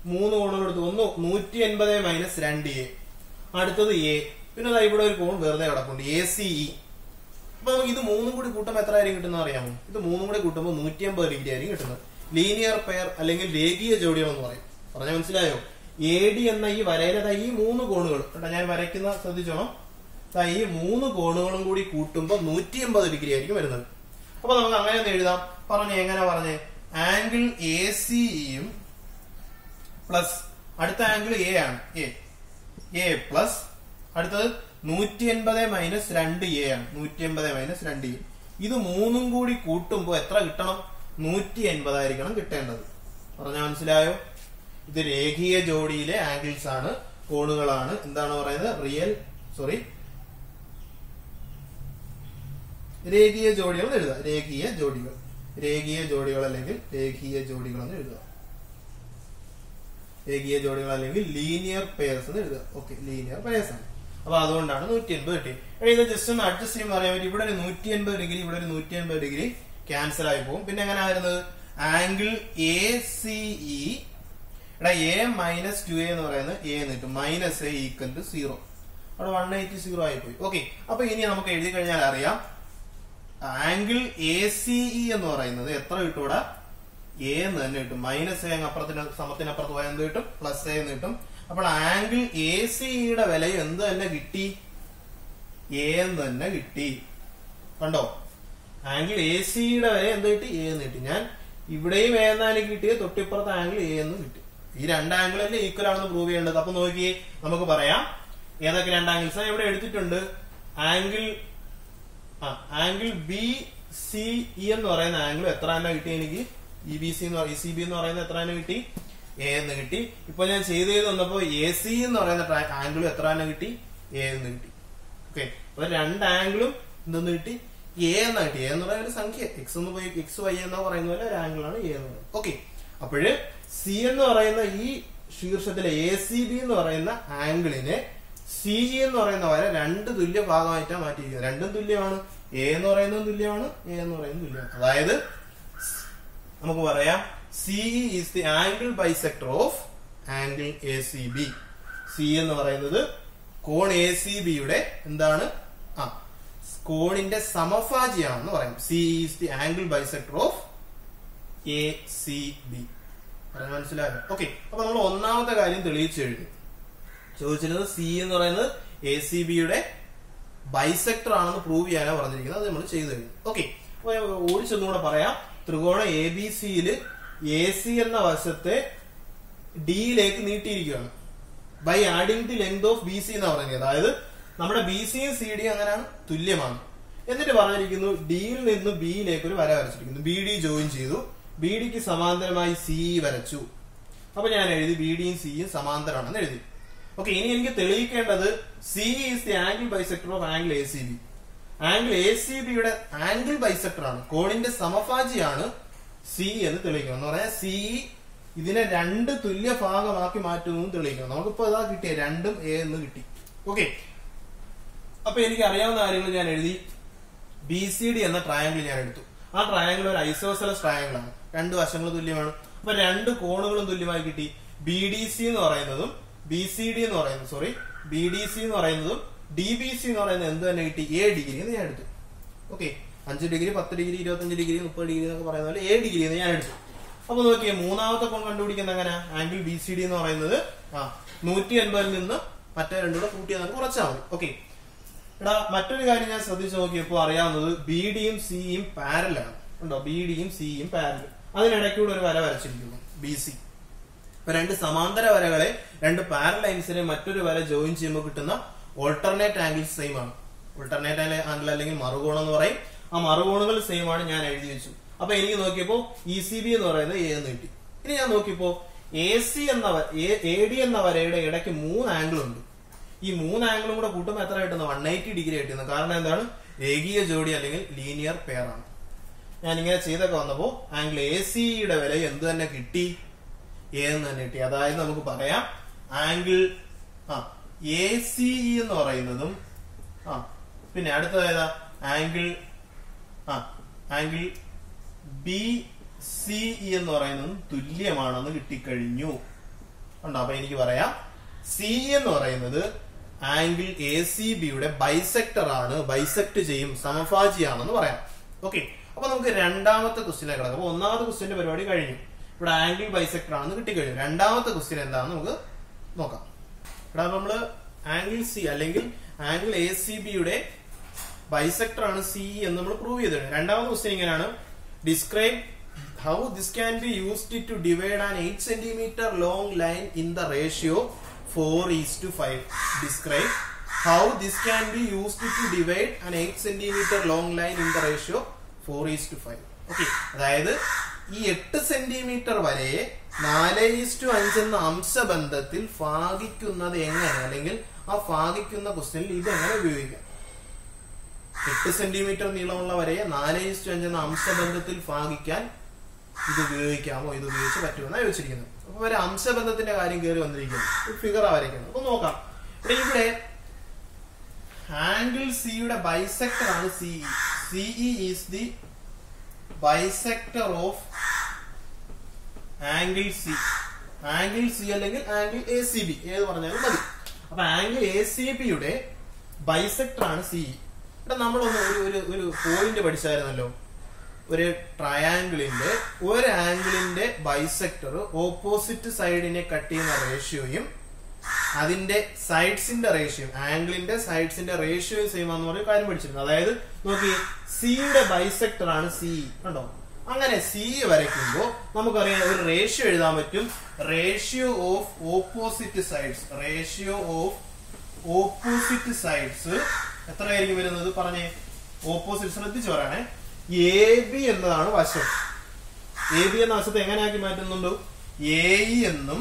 മൂന്ന് കോണുകൾ എടുത്തു ഒന്ന് നൂറ്റി എൺപത് മൈനസ് രണ്ട് എ അടുത്തത് എ പിന്നെ ദാ ഇവിടെ ഒരു കോൺ വെറുതെ കിടപ്പുണ്ട് എ സി ഇ അപ്പൊ നമുക്ക് ഇത് മൂന്നും കൂടി കൂട്ടുമ്പോൾ എത്ര ആയിരിക്കും കിട്ടുന്നത് അറിയാമോ ഇത് മൂന്നും കൂടി കൂട്ടുമ്പോൾ നൂറ്റി അമ്പത് ഡിഗ്രി ആയിരിക്കും കിട്ടുന്നത് ലീനിയർ പെയർ അല്ലെങ്കിൽ രേഖീയ ജോഡികൾ എന്ന് പറയും പറഞ്ഞ മനസ്സിലായോ എ ഡി എന്ന ഈ വരയിലെ ദാ ഈ മൂന്ന് കോണുകൾ കേട്ടോ ഞാൻ വരയ്ക്കുന്ന ശ്രദ്ധിച്ചോണം ദാ ഈ മൂന്ന് കോണുകളും കൂടി കൂട്ടുമ്പോൾ നൂറ്റി എൺപത് ഡിഗ്രി ആയിരിക്കും വരുന്നത് അപ്പൊ നമുക്ക് അങ്ങനെ ഒന്ന് എഴുതാം പറഞ്ഞേ എങ്ങനെ പറഞ്ഞേ ആംഗിൾ എ സിയും പ്ലസ് അടുത്ത ആംഗിൾ എ ആണ് എ എ പ്ലസ് അടുത്തത് നൂറ്റി എൺപത് മൈനസ് രണ്ട് എ ആണ് നൂറ്റി എൺപത് മൈനസ് രണ്ട് എ ഇത് മൂന്നും കൂടി കൂട്ടുമ്പോൾ എത്ര കിട്ടണം നൂറ്റി എൺപതായിരിക്കണം കിട്ടേണ്ടത് പറഞ്ഞാൽ മനസ്സിലായോ ഇത് രേഖീയ ജോഡിയിലെ ആംഗിൾസ് ആണ് കോണുകളാണ് എന്താണ് പറയുന്നത് റിയൽ സോറി രേഖീയ ജോഡികൾ എന്ന് എഴുതുക രേഖീയ ജോഡികൾ രേഖീയ ജോഡികൾ അല്ലെങ്കിൽ രേഖീയ ജോഡികൾ എന്ന് എഴുതുക രേഖീയ ജോഡികൾ അല്ലെങ്കിൽ ലീനിയർ പെയർസ് എന്ന് എഴുതുക ഓക്കെ ലീനിയർ പെയർസ് ആണ് അപ്പൊ അതുകൊണ്ടാണ് നൂറ്റി എൺപത് കിട്ടി എടാ, ഇത് ജസ്റ്റ് ഒന്ന് അഡ്ജസ്റ്റ് ചെയ്യുമ്പോൾ അറിയാൻ പറ്റും ഇവിടെ ഒരു നൂറ്റി എൺപത് ഡിഗ്രി ഇവിടെ ഒരു നൂറ്റി എൺപത് ഡിഗ്രി ക്യാൻസൽ ആയി പോകും പിന്നെ എങ്ങനെ വരുന്നത് ആംഗിൾ എ സി ഇ എടാ എ മൈനസ് ടു എ എന്ന് പറയുന്നത് എ എന്ന് കിട്ടും minus A equal to zero അവിടെ വൺ എയ്റ്റി സീറോ ആയി പോയി ഓക്കെ അപ്പൊ ഇനി നമുക്ക് എഴുതി കഴിഞ്ഞാൽ അറിയാം ആംഗിൾ എ സി ഇ എന്ന് പറയുന്നത് എത്ര കിട്ടും ഇവിടെ എ എന്ന് തന്നെ കിട്ടും മൈനസ് എ അപ്പുറത്തിന് സമത്തിനപ്പുറത്ത് പോയാൽ എന്ത് കിട്ടും പ്ലസ് എ എന്ന് കിട്ടും അപ്പോൾ ആംഗിൾ എ സി ഇയുടെ വില എന്ത് തന്നെ കിട്ടി എ എന്ന് തന്നെ കിട്ടി കണ്ടോ ആംഗിൾ എ സിയുടെ വില എന്ത് കിട്ടി എ എന്ന് കിട്ടി ഞാൻ ഇവിടെയും എ എന്നാലും കിട്ടിയത് തൊട്ടിപ്പുറത്ത് ആംഗിൾ എ എന്ന് കിട്ടി ഈ രണ്ട് ആംഗിളല്ലേ ഈക്വൽ ആണെന്ന് പ്രൂവ് ചെയ്യേണ്ടത് അപ്പൊ നോക്കിയേ നമുക്ക് പറയാം ഏതൊക്കെ രണ്ട് ആംഗിൾസ് ഇവിടെ എടുത്തിട്ടുണ്ട് ആംഗിൾ ആ ആംഗിൾ ബി സി ഇ എന്ന് പറയുന്ന ആംഗിൾ എത്ര തന്നെ കിട്ടി എനിക്ക് ഇ ബി സി എന്ന് ഇ സി ബി എന്ന് പറയുന്ന എത്ര തന്നെ കിട്ടി എ എന്ന് കിട്ടി ഇപ്പൊ ഞാൻ ചെയ്ത് ചെയ്ത് വന്നപ്പോ എ സി എന്ന് പറയുന്ന ആംഗിളും എത്ര തന്നെ കിട്ടി എ എന്ന് കിട്ടി ഓക്കെ അപ്പൊ രണ്ട് ആംഗിളും എന്തെന്ന് കിട്ടി എ എന്ന് കിട്ടി എ എന്ന് പറയുന്ന ഒരു സംഖ്യ എക്സ് എന്ന് പോയി എക്സ് വൈ എന്ന് പറയുന്ന പോലെ ഒരു ആംഗിളാണ് എ എന്ന് പറയുന്നത് ഓക്കെ അപ്പോഴ് സി എന്ന് പറയുന്ന ഈ ശീർഷത്തിലെ എ സി ബി എന്ന് പറയുന്ന ആംഗിളിനെ സി ജി എന്ന് പറയുന്ന വരെ രണ്ട് തുല്യ ഭാഗമായിട്ടാണ് മാറ്റിയിരിക്കുന്നത് രണ്ടും തുല്യമാണ് എ എന്ന് പറയുന്നതും തുല്യമാണ് എ എന്ന് പറയുന്നതും തുല്യമാണ് അതായത് നമുക്ക് പറയാം C is the angle bisector of angle A C B C എന്ന് പറയുന്നത് കോൺ എ സി ബിയുടെ എന്താണ് ആ കോണിന്റെ സമഭാജിയാണെന്ന് പറയും C is the angle bisector of A C B പറയാൻ മനസ്സിലായോ ഓക്കെ അപ്പൊ നമ്മൾ ഒന്നാമത്തെ കാര്യം തെളിയിച്ചു കഴിഞ്ഞു ചോദിച്ചിരുന്നത് സി എന്ന് പറയുന്നത് എ സി ബിയുടെ ബൈസെക്ടർ ആണെന്ന് പ്രൂവ് ചെയ്യാനാണ് പറഞ്ഞിരിക്കുന്നത് അത് നമ്മൾ ചെയ്തു കഴിഞ്ഞു ഓക്കെ അപ്പൊ ഓടിച്ചൊന്നുകൂടെ പറയാം ത്രികോണം എ ബി സിയില് എ സി എന്ന വശത്തെ ഡിയിലേക്ക് നീട്ടിയിരിക്കുകയാണ് by adding the length of B C എന്ന് പറഞ്ഞത് അതായത് നമ്മുടെ ബി സിയും സി ഡിയും അങ്ങനെയാണ് തുല്യമാണ് എന്നിട്ട് പറഞ്ഞിരിക്കുന്നു ഡിയിൽ നിന്ന് ബിയിലേക്ക് ഒരു വര വരച്ചിരിക്കുന്നു ബി ഡി ജോയിൻ ചെയ്തു ബി ഡിക്ക് സമാന്തരമായി സി വരച്ചു അപ്പൊ ഞാൻ എഴുതി ബി ഡിയും സിയും സമാന്തരമാണെന്ന് എഴുതി ഓക്കെ ഇനി എനിക്ക് തെളിയിക്കേണ്ടത് C is the angle bisector of angle A C B angle A C ബിയുടെ ആംഗിൾ ബൈസെക്ടർ ആണ് കോണിന്റെ സമഭാജിയാണ് സി എന്ന് തെളിയിക്കണം എന്ന് പറഞ്ഞാൽ സി ഇതിനെ രണ്ട് തുല്യ ഭാഗമാക്കി മാറ്റുന്നു തെളിയിക്കണം നമുക്കിപ്പോ ഇതാ കിട്ടിയ രണ്ടും എ എന്ന് കിട്ടി ഓക്കെ അപ്പൊ എനിക്ക് അറിയാവുന്ന കാര്യങ്ങൾ ഞാൻ എഴുതി ബി സി ഡി എന്ന ട്രയാങ്കിൾ ഞാൻ എടുത്തു ആ ട്രയാങ്കിൾ ഒരു ഐസോസലസ് ട്രയാങ്കിൾ ആണ് രണ്ട് വശങ്ങൾ തുല്യമാണ് അപ്പൊ രണ്ട് കോണുകളും തുല്യമായി കിട്ടി ബി ഡി സി എന്ന് പറയുന്നതും ബി സി ഡി എന്ന് പറയുന്നത് സോറി ബി ഡി സി എന്ന് പറയുന്നതും ഡി ബി സി എന്ന് പറയുന്നത് എന്ത് തന്നെ കിട്ടി എ ഡിഗ്രി എന്ന് ഞാൻ എടുത്തു ഓക്കെ അഞ്ച് ഡിഗ്രി പത്ത് ഡിഗ്രി ഇരുപത്തഞ്ച് ഡിഗ്രി മുപ്പത് ഡിഗ്രി എന്നൊക്കെ പറയുന്ന പോലെ എ ഡിഗ്രി എന്ന് ഞാൻ എടുത്തു അപ്പൊ നോക്കിയേ മൂന്നാമത്തെ കോൺ കണ്ടുപിടിക്കുന്ന എങ്ങനെ ആംഗിൾ ബി സി ഡി എന്ന് പറയുന്നത് ആ നൂറ്റി എൺപതിൽ നിന്ന് മറ്റേ രണ്ടുകൂടെ കൂട്ടിയാൽ നമുക്ക് കുറച്ചാൽ മതി ഓക്കെ എടാ മറ്റൊരു കാര്യം ഞാൻ ശ്രദ്ധിച്ചു നോക്കിയപ്പോൾ അറിയാവുന്നത് ബി ഡിയും സിയും പാരലാണ് ഉണ്ടോ ബി ഡിയും സിയും പാരൽ അതിനിടയ്ക്കൂടെ ഒരു വര വരച്ചിരിക്കുന്നു ബി സി ഇപ്പൊ രണ്ട് സമാന്തര വരകളെ രണ്ട് പാരൽ ലൈൻസിനെ മറ്റൊരു വര ജോയിൻ ചെയ്യുമ്പോൾ കിട്ടുന്ന ഓൾട്ടർനേറ്റ് ആംഗിൾ സെയിം ആണ് ഓൾട്ടർനേറ്റ് ആംഗിൾ അല്ലെങ്കിൽ മറുകോണം എന്ന് പറയും ആ മറുകോണുകൾ സെയിം ആണ് ഞാൻ എഴുതി വെച്ചു അപ്പൊ എനിക്ക് നോക്കിയപ്പോ ഇ സി ബി എന്ന് പറയുന്നത് എ എന്ന് കിട്ടി ഇനി ഞാൻ നോക്കിയപ്പോ എ സി എന്ന എ ഡി എന്ന വരയുടെ ഇടയ്ക്ക് മൂന്ന് ആംഗിൾ ഉണ്ട് ഈ മൂന്ന് ആംഗിളും കൂടെ കൂട്ടുമ്പോൾ എത്ര കിട്ടുന്നത് വൺ എയ്റ്റി ഡിഗ്രി കിട്ടുന്നത് കാരണം എന്താണ് രേഖീയ ജോഡി അല്ലെങ്കിൽ ലീനിയർ പെയർ ആണ് ഞാൻ ഇങ്ങനെ ചെയ്തൊക്കെ വന്നപ്പോ ആംഗിൾ എ സിയുടെ വില എന്ത് തന്നെ കിട്ടി എ എന്ന് തന്നെ കിട്ടി അതായത് നമുക്ക് പറയാം ആംഗിൾ ആ എ സി എന്ന് പറയുന്നതും ആ പിന്നെ അടുത്തത് ഏതാ ആംഗിൾ ആ ആംഗിൾ ബി സി എന്ന് പറയുന്നതും തുല്യമാണെന്ന് കിട്ടിക്കഴിഞ്ഞു ഉണ്ടോ അപ്പൊ എനിക്ക് പറയാം സി എന്ന് പറയുന്നത് ആംഗിൾ എ സി ബിയുടെ ബൈസെക്ടർ ആണ് ബൈസെക്ട് ചെയ്യും സമഭാജിയാണെന്ന് പറയാം ഓക്കെ അപ്പൊ നമുക്ക് രണ്ടാമത്തെ ക്വസ്റ്റിനെ കിടക്കാം അപ്പൊ ഒന്നാമത്തെ ക്വസ്റ്റിന്റെ പരിപാടി കഴിഞ്ഞു ഇവിടെ ആംഗിൾ ബൈസെക്ടർ ആണെന്ന് കിട്ടിക്കഴിഞ്ഞു രണ്ടാമത്തെ ക്വസ്റ്റ്യൻ എന്താണെന്ന് നമുക്ക് നോക്കാം ഇവിടെ നമ്മള് ആംഗിൾ സി അല്ലെങ്കിൽ ആംഗിൾ എ സി ബിയുടെ ബൈസെക്ടർ ആണ് സി എന്ന് നമ്മൾ പ്രൂവ് ചെയ്തത് രണ്ടാമത്തെ ക്വസ്റ്റ്യൻ ഇങ്ങനെയാണ് describe how this can be used to divide an eight centimetre long line in the ratio four is to five describe how this can be used to divide an eight centimetre long line in the ratio four is to five okay അതായത് ഈ എട്ട് സെന്റിമീറ്റർ വരെ നാല് ഈസ്റ്റു അഞ്ച് എന്ന അംശബന്ധത്തിൽ ഭാഗിക്കുന്നത് എങ്ങനെ അല്ലെങ്കിൽ ആ ഭാഗിക്കുന്ന ക്വസ്റ്റ്യനിൽ ഇത് എങ്ങനെ ഉപയോഗിക്കാം എട്ട് സെന്റിമീറ്റർ നീളമുള്ള വരയെ നാല് ഈസ്റ്റു അഞ്ച് എന്ന അംശബന്ധത്തിൽ ഭാഗിക്കാൻ ഇത് ഉപയോഗിക്കാമോ ഇത് ഉപയോഗിച്ച് പറ്റുമെന്നാണ് ചോദിച്ചിരിക്കുന്നത് അപ്പൊ ഒരു അംശബന്ധത്തിന്റെ കാര്യം കയറി വന്നിരിക്കുന്നു ഒരു ഫിഗർ വരയ്ക്കുന്നത് അപ്പൊ നോക്കാം ഇവിടെ ഇവിടെ ആംഗിൾ സിയുടെ ബൈസെക്ടർ ആണ് CE CE is the bisector of angle C angle C അല്ലെങ്കിൽ ആംഗിൾ എ സി ബി ഏത് പറഞ്ഞാലും മതി അപ്പൊ ആംഗിൾ എ സി ബിയുടെ ബൈസെക്ടർ ആണ് സി ഇവിടെ നമ്മളൊന്ന് ഒരു ഒരു ഒരു പോയിന്റ് പഠിച്ചായിരുന്നല്ലോ ഒരു ട്രയാംഗിളിന്റെ ഒരു ആംഗിളിന്റെ ബൈസെക്ടർ ഓപ്പോസിറ്റ് സൈഡിനെ കട്ട് ചെയ്യുന്ന റേഷ്യോയും അതിന്റെ സൈഡ്സിന്റെ റേഷ്യോ ആംഗിളിന്റെ സൈഡ്സിന്റെ റേഷ്യോ സെയിം ആണെന്ന് പറഞ്ഞ കാര്യം പഠിച്ചിരുന്നു അതായത് നോക്കി സിയുടെ ബൈസെക്ടർ ആണ് സി കണ്ടോ അങ്ങനെ സി വരയ്ക്കുമ്പോൾ നമുക്കറിയാം ഒരു റേഷ്യോ എഴുതാൻ പറ്റും ratio of opposite sides ratio of opposite sides എത്രയായിരിക്കും വരുന്നത് പറഞ്ഞേ ഓപ്പോസിറ്റ് ശ്രദ്ധിച്ചു പറയണേ എ ബി എന്നതാണ് വശം എ ബി എന്ന വശത്തെ എങ്ങനെയാക്കി മാറ്റുന്നുണ്ട് എ എന്നും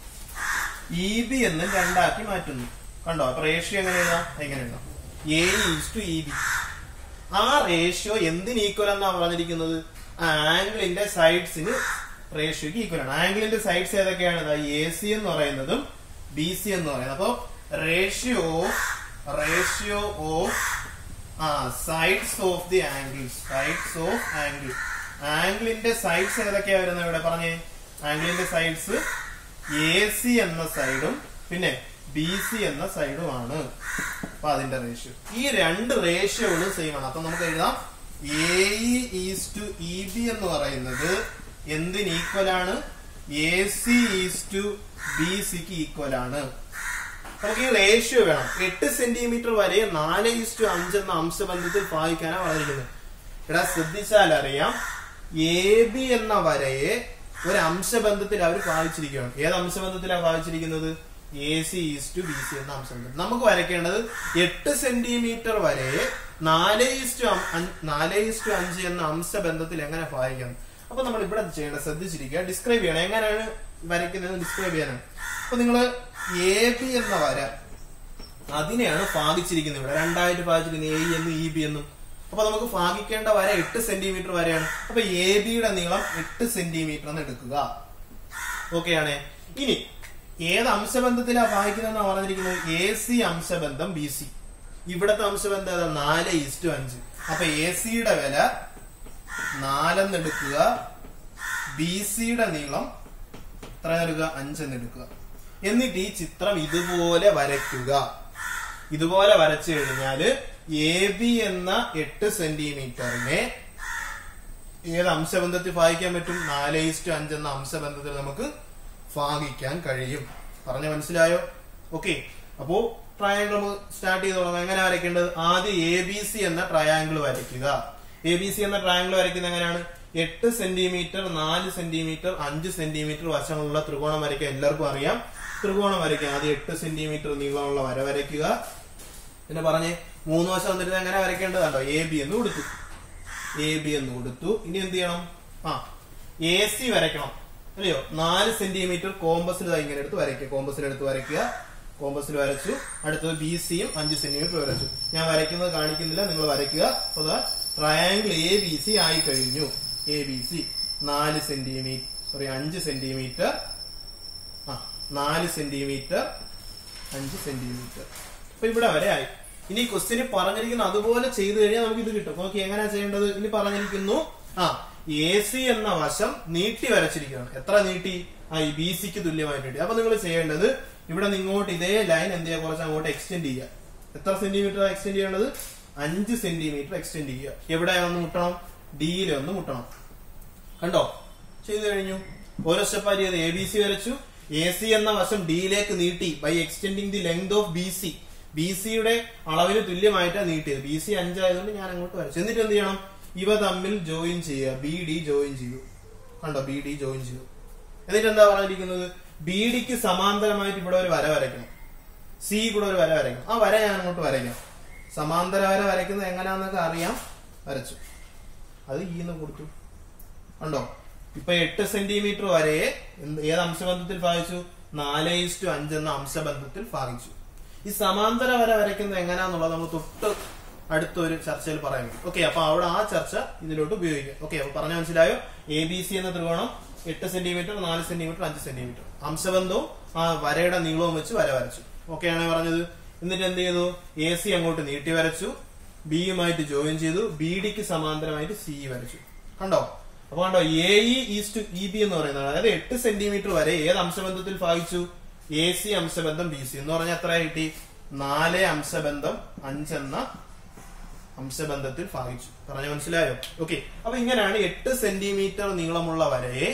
ഇ ബി എന്നും രണ്ടാക്കി മാറ്റുന്നു കണ്ടോ അപ്പൊ റേഷ്യോ എങ്ങനെ എഴുതാം എങ്ങനെ എഴുതാം A is to E B ആ റേഷ്യോ എന്തിന് ഈക്വൽ എന്നാ പറഞ്ഞിരിക്കുന്നത് ആംഗിളിന്റെ സൈഡ്സിന് റേഷ്യോക്ക് ഈക്വൽ ആണ് ആംഗിളിന്റെ സൈഡ്സ് ഏതൊക്കെയാണ് എ സി എന്ന് പറയുന്നതും ബി സി എന്ന് പറയുന്നത് അപ്പൊ ratio ratio of ah sides of the angles sides of angle ആംഗിളിന്റെ സൈഡ്സ് ഏതൊക്കെയാ വരുന്നത് ഇവിടെ പറഞ്ഞേ ആംഗിളിന്റെ സൈഡ്സ് എ സി എന്ന സൈഡും പിന്നെ ബി സി എന്ന സൈഡുമാണ് അപ്പൊ അതിന്റെ റേഷ്യോ ഈ രണ്ട് റേഷ്യോകളും സെയിം ആണ് അപ്പൊ നമുക്ക് എഴുതാം A is to E B എന്ന് പറയുന്നത് എന്തിന് ഈക്വൽ ആണ് A C is to B സിക്ക് ഈക്വൽ ആണ് നമുക്ക് ഈ റേഷ്യോ വേണം എട്ട് സെന്റിമീറ്റർ വരെ നാല് ഈസ്റ്റു അഞ്ച് എന്ന അംശബന്ധത്തിൽ ഭാഗിക്കാനാണ് പറഞ്ഞിരിക്കുന്നത് ഇവിടെ ശ്രദ്ധിച്ചാൽ അറിയാം എ ബി എന്ന വരയെ ഒരു അംശബന്ധത്തിൽ അവർ ഭാഗിച്ചിരിക്കുകയാണ് ഏത് അംശബന്ധത്തിലാണ് ഭാഗിച്ചിരിക്കുന്നത് A C is to B C എന്ന അംശബന്ധം നമുക്ക് വരയ്ക്കേണ്ടത് എട്ട് സെന്റിമീറ്റർ വരെ നാല് ഈസ്റ്റു നാല് ഈസ്റ്റു അഞ്ച് എന്ന അംശബന്ധത്തിൽ എങ്ങനെ ഭാഗിക്കാം അപ്പൊ നമ്മൾ ഇവിടെ ചെയ്യേണ്ടത് ശ്രദ്ധിച്ചിരിക്കുക ഡിസ്ക്രൈബ് ചെയ്യണം എങ്ങനെയാണ് വരയ്ക്കുന്നത് ഡിസ്ക്രൈബ് ചെയ്യാനാണ് അപ്പൊ നിങ്ങള് എ ബി എന്ന വര അതിനെയാണ് ഭാഗിച്ചിരിക്കുന്നത് ഇവിടെ രണ്ടായിട്ട് ഭാഗിച്ചിരിക്കുന്നത് എ എന്നും ഇ ബി എന്നും അപ്പൊ നമുക്ക് ഭാഗിക്കേണ്ട വര എട്ട് സെന്റിമീറ്റർ വരെയാണ് അപ്പൊ എ ബിയുടെ നീളം എട്ട് സെന്റിമീറ്റർ എന്ന് എടുക്കുക ഓക്കെ ആണേ ഇനി ഏത് അംശബന്ധത്തിലാ ഭാഗിക്കുന്നതെന്നാണ് പറഞ്ഞിരിക്കുന്നത് എ സി അംശബന്ധം ബി സി ഇവിടത്തെ അംശബന്ധം ഏതാ നാല് ഈസ്റ്റു അഞ്ച് അപ്പൊ എ സിയുടെ വില നാലെന്ന് എടുക്കുക ബി സിയുടെ നീളം എത്ര എടുക്കുക അഞ്ചെന്ന് എടുക്കുക എന്നിട്ട് ഈ ചിത്രം ഇതുപോലെ വരയ്ക്കുക ഇതുപോലെ വരച്ചു കഴിഞ്ഞാല് എ ബി എന്ന എട്ട് സെന്റിമീറ്ററിനെ ഏത് അംശബന്ധത്തിൽ ഭാഗിക്കാൻ പറ്റും നാല് ഈസ്റ്റ് അഞ്ച് എന്ന അംശബന്ധത്തിൽ നമുക്ക് ഭാഗിക്കാൻ കഴിയും പറഞ്ഞ മനസ്സിലായോ ഓക്കെ അപ്പോ ട്രയാങ്കിൾ നമുക്ക് സ്റ്റാർട്ട് ചെയ്ത് തുടങ്ങാം എങ്ങനെ വരയ്ക്കേണ്ടത് ആദ്യം എ ബി സി എന്ന ട്രയാങ്കിൾ വരയ്ക്കുക എ ബി സി എന്ന ട്രയാങ്കിൾ വരയ്ക്കുന്നത് എങ്ങനെയാണ് എട്ട് സെന്റിമീറ്റർ നാല് സെന്റിമീറ്റർ അഞ്ച് സെന്റിമീറ്റർ വശങ്ങളുള്ള ത്രികോണം വരയ്ക്കുക എല്ലാവർക്കും അറിയാം ത്രികോണം വരയ്ക്കുക ആദ്യം എട്ട് സെന്റിമീറ്റർ നീളമുള്ള വര വരയ്ക്കുക പിന്നെ പറഞ്ഞേ മൂന്ന് വശം വന്നിട്ട് എങ്ങനെ വരയ്ക്കേണ്ടതാണ്ടോ എ ബി എന്ന് കൊടുത്തു എ ബി എന്ന് കൊടുത്തു ഇനി എന്ത് ചെയ്യണം ആ എ സി വരയ്ക്കണം അല്ലയോ നാല് സെന്റിമീറ്റർ കോമ്പസിൽ ഇങ്ങനെ എടുത്ത് വരയ്ക്കുക കോമ്പസിൽ എടുത്ത് വരയ്ക്കുക കോമ്പസിൽ വരച്ചു അടുത്തത് ബി സിയും അഞ്ച് സെന്റിമീറ്റർ വരച്ചു ഞാൻ വരയ്ക്കുന്നത് കാണിക്കുന്നില്ല നിങ്ങൾ വരയ്ക്കുക അപ്പൊ ട്രയാങ്കിൾ എ ബി സി ആയി കഴിഞ്ഞു എ ബി സി നാല് സെന്റിമീറ്റർ സോറി അഞ്ച് സെന്റിമീറ്റർ ആ നാല് സെന്റിമീറ്റർ അഞ്ച് സെന്റിമീറ്റർ അപ്പൊ ഇവിടെ വരെ ആയി ഇനി ക്വസ്റ്റ്യന് പറഞ്ഞിരിക്കുന്ന അതുപോലെ ചെയ്തു കഴിഞ്ഞാൽ നമുക്ക് ഇത് കിട്ടും നോക്കി എങ്ങനെയാ ചെയ്യേണ്ടത് ഇനി പറഞ്ഞിരിക്കുന്നു ആ എ സി എന്ന വശം നീട്ടി വരച്ചിരിക്കുകയാണ് എത്ര നീട്ടി ആ ഈ ബി സിക്ക് തുല്യമായിട്ട് നീട്ടി അപ്പൊ നിങ്ങൾ ചെയ്യേണ്ടത് ഇവിടെ നിങ്ങോട്ട് ഇതേ ലൈൻ എന്ത് ചെയ്യുക കുറച്ച് അങ്ങോട്ട് എക്സ്റ്റെൻഡ് ചെയ്യുക എത്ര സെന്റിമീറ്റർ എക്സ്റ്റെൻഡ് ചെയ്യേണ്ടത് അഞ്ച് സെന്റിമീറ്റർ എക്സ്റ്റെൻഡ് ചെയ്യുക എവിടെ ഒന്ന് മുട്ടണം ഡിയിൽ ഒന്ന് മുട്ടണം കണ്ടോ ചെയ്തു കഴിഞ്ഞു ഓരോ സ്റ്റെപ്പായി ചെയ്ത് എ ബി സി വരച്ചു എ സി എന്ന വശം ഡിയിലേക്ക് നീട്ടി by extending the length of B C B സിയുടെ അളവിന് തുല്യമായിട്ടാണ് നീട്ടിയത് ബി സി അഞ്ചായതുകൊണ്ട് ഞാൻ അങ്ങോട്ട് വരച്ചു എന്നിട്ട് എന്ത് ചെയ്യണം ഇവ തമ്മിൽ ജോയിൻ ചെയ്യുക ബി ഡി ജോയിൻ ചെയ്തു കണ്ടോ ബി ഡി ജോയിൻ ചെയ്തു എന്നിട്ട് എന്താ പറഞ്ഞിരിക്കുന്നത് ബി ഡിക്ക് സമാന്തരമായിട്ട് ഇവിടെ ഒരു വര വരയ്ക്കണം സി കൂടെ ഒരു വര വരയ്ക്കണം ആ വര ഞാൻ അങ്ങോട്ട് വരയ്ക്കാം സമാന്തര വര വരയ്ക്കുന്നത് എങ്ങനെയാന്നൊക്കെ അറിയാം വരച്ചു അത് ഈ എന്ന് കൊടുത്തു ഉണ്ടോ ഇപ്പൊ എട്ട് സെന്റിമീറ്റർ വരെ എന്ത് ഏത് അംശബന്ധത്തിൽ ഭാഗിച്ചു നാല് ഇസ്റ്റു അഞ്ച് എന്ന അംശബന്ധത്തിൽ ഭാഗിച്ചു ഈ സമാന്തര വര വരയ്ക്കുന്നത് എങ്ങനെയാന്നുള്ളത് നമ്മൾ തൊട്ട് അടുത്തൊരു ചർച്ചയിൽ പറയാൻ ഓക്കെ അപ്പൊ അവിടെ ആ ചർച്ച ഇതിലോട്ട് ഉപയോഗിക്കാം ഓക്കെ അപ്പൊ പറഞ്ഞ മനസ്സിലായോ എ ബി സി എന്ന ത്രികോണം എട്ട് സെന്റിമീറ്റർ നാല് സെന്റിമീറ്റർ അഞ്ച് സെന്റിമീറ്റർ അംശബന്ധവും ആ വരയുടെ നീളവും വെച്ച് വര വരച്ചു ഓക്കെ ആണ് പറഞ്ഞത് എന്നിട്ട് എന്ത് ചെയ്തു എ സി അങ്ങോട്ട് നീട്ടി വരച്ചു ബിയുമായിട്ട് ജോയിൻ ചെയ്തു ബി ഡിക്ക് സമാന്തരമായിട്ട് സി വരച്ചു കണ്ടോ അപ്പൊ കണ്ടോ A E is to E B എന്ന് പറയുന്നത് അതായത് എട്ട് സെന്റിമീറ്റർ വരെ ഏത് അംശബന്ധത്തിൽ ഭാഗിച്ചു എ സി അംശബന്ധം ബി സി എന്ന് പറഞ്ഞാൽ എത്ര കിട്ടി നാല് അംശബന്ധം അഞ്ചെന്ന അംശബന്ധത്തിൽ ഭാഗിച്ചു പറഞ്ഞു മനസ്സിലായോ ഓക്കെ അപ്പൊ ഇങ്ങനെയാണ് എട്ട് സെന്റിമീറ്റർ നീളമുള്ള വരയെ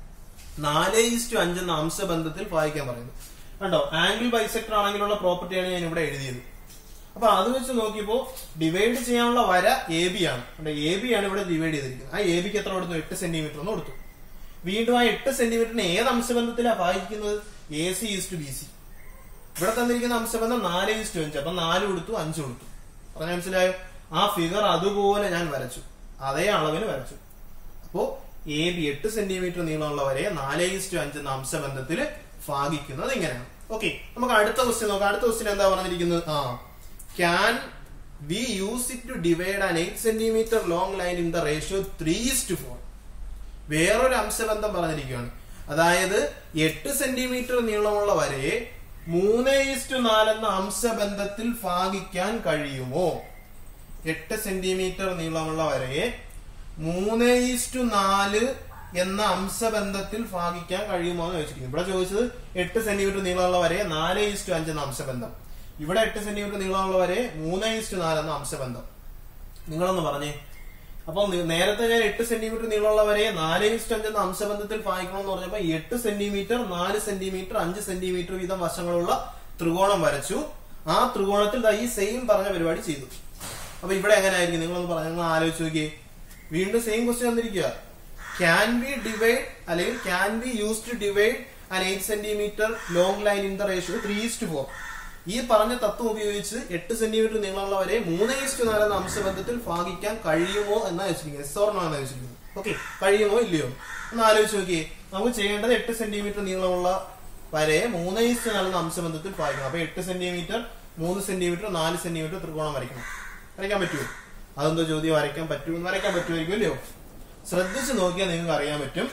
നാല് ഇസ്റ്റു അഞ്ചെന്ന അംശബന്ധത്തിൽ ഭാഗിക്കാൻ പറയുന്നത് കണ്ടോ ആംഗിൾ ബൈസെക്ടർ ആണെങ്കിലുള്ള പ്രോപ്പർട്ടിയാണ് ഞാൻ ഇവിടെ എഴുതിയത് അപ്പൊ അത് വെച്ച് നോക്കിയപ്പോ ഡിവൈഡ് ചെയ്യാനുള്ള വര എ ബി ആണ് എ ബി ആണ് ഇവിടെ ഡിവൈഡ് ചെയ്തിരിക്കുന്നത് ആ എ ബിക്ക് എത്ര കൊടുത്തു എട്ട് സെന്റിമീറ്റർ എന്ന് കൊടുത്തു വീണ്ടും ആ എട്ട് സെന്റിമീറ്ററിന് ഏത് അംശബന്ധത്തിലാണ് ഭാഗിക്കുന്നത് A C is to B C ഇവിടെ തന്നിരിക്കുന്ന അംശബന്ധം നാല് ഈസ്റ്റ് അഞ്ച് അപ്പൊ നാല് കൊടുത്തു അഞ്ച് കൊടുത്തു പറഞ്ഞ മനസ്സിലായോ ആ ഫിഗർ അതുപോലെ ഞാൻ വരച്ചു അതേ അളവിന് വരച്ചു അപ്പോ എ ബി എട്ട് സെന്റിമീറ്റർ നീളമുള്ള വരെ നാല് ഈസ്റ്റ് അഞ്ച് എന്ന അംശബന്ധത്തിൽ ഭാഗിക്കുന്നത് ഇങ്ങനെയാണ് ഓക്കെ നമുക്ക് അടുത്ത ക്വസ്റ്റ്യൻ നോക്കാം അടുത്ത ക്വസ്റ്റ്യൻ എന്താ പറഞ്ഞിരിക്കുന്നത് ah can we use it to divide an eight centimetre long line in the ratio three to four വേറൊരു അംശബന്ധം പറഞ്ഞിരിക്കുകയാണ് അതായത് എട്ട് സെന്റിമീറ്റർ നീളമുള്ള വരയെ മൂന്ന് ഈസ്റ്റു നാലെന്ന അംശബന്ധത്തിൽ ഭാഗിക്കാൻ കഴിയുമോ എട്ട് സെന്റിമീറ്റർ നീളമുള്ള വരയെ മൂന്ന് ഈസ്റ്റു നാല് എന്ന അംശബന്ധത്തിൽ ഭാഗിക്കാൻ കഴിയുമോ എന്ന് ചോദിച്ചിരിക്കുന്നു ഇവിടെ ചോദിച്ചത് എട്ട് സെന്റിമീറ്റർ നീളമുള്ള വരെ നാല് ഈസ്റ്റു അഞ്ച് എന്ന അംശബന്ധം ഇവിടെ എട്ട് സെന്റിമീറ്റർ നീളമുള്ള വരെ മൂന്ന് ഈസ്റ്റു നാല് എന്ന അംശബന്ധം നിങ്ങളൊന്ന് പറഞ്ഞേ അപ്പൊ നി- നേരത്തെ ഞാൻ എട്ട് സെന്റിമീറ്റർ നീളമുള്ള വരെ നാല് ഇസ്റ്റ് അഞ്ച് എന്ന അംശബന്ധത്തിൽ ഭാഗിക്കണമെന്ന് പറഞ്ഞപ്പോ എട്ട് സെന്റിമീറ്റർ നാല് സെന്റിമീറ്റർ അഞ്ച് സെന്റിമീറ്റർ വീതം വശങ്ങളുള്ള ത്രികോണം വരച്ചു ആ ത്രികോണത്തിൽ ദാ ഈ സെയിം പറഞ്ഞ പരിപാടി ചെയ്തു അപ്പൊ ഇവിടെ എങ്ങനെയായിരിക്കും നിങ്ങളൊന്ന് പറഞ്ഞു നിങ്ങൾ ആലോചിച്ച് നോക്കിയേ വീണ്ടും സെയിം ക്വസ്റ്റ്യൻ വന്നിരിക്കുക ക്യാൻ ബി ഡിവൈഡ് അല്ലെങ്കിൽ can be use to divide an eight centimetre long line in the ratio three is to four ഈ പറഞ്ഞ തത്വം ഉപയോഗിച്ച് എട്ട് സെന്റിമീറ്റർ നീളമുള്ള വരെ മൂന്ന് ഈസ്റ്റ് നാല് എന്ന അംശബന്ധത്തിൽ ഭാഗിക്കാൻ കഴിയുമോ എന്നാണ് വെച്ചിരിക്കുന്നത് എസ് ഓർണോ എന്നാണ് വെച്ചിരിക്കുന്നത് ഓക്കെ കഴിയുമോ ഇല്ലയോ ഒന്ന് ആലോചിച്ച് നോക്കിയേ നമുക്ക് ചെയ്യേണ്ടത് എട്ട് സെന്റിമീറ്റർ നീളമുള്ള വരെ മൂന്ന് ഈസ്റ്റ് നാല് എന്ന അംശബന്ധത്തിൽ ഭാഗിക്കണം അപ്പൊ എട്ട് സെന്റിമീറ്റർ മൂന്ന് സെന്റിമീറ്റർ നാല് സെന്റിമീറ്റർ ത്രികോണം വരയ്ക്കണം വരയ്ക്കാൻ പറ്റുമോ അതെന്തോ ചോദ്യം വരയ്ക്കാൻ പറ്റുമോ വരയ്ക്കാൻ പറ്റുമായിരിക്കും അല്ലയോ ശ്രദ്ധിച്ച് നോക്കിയാൽ നിങ്ങൾക്ക് അറിയാൻ പറ്റും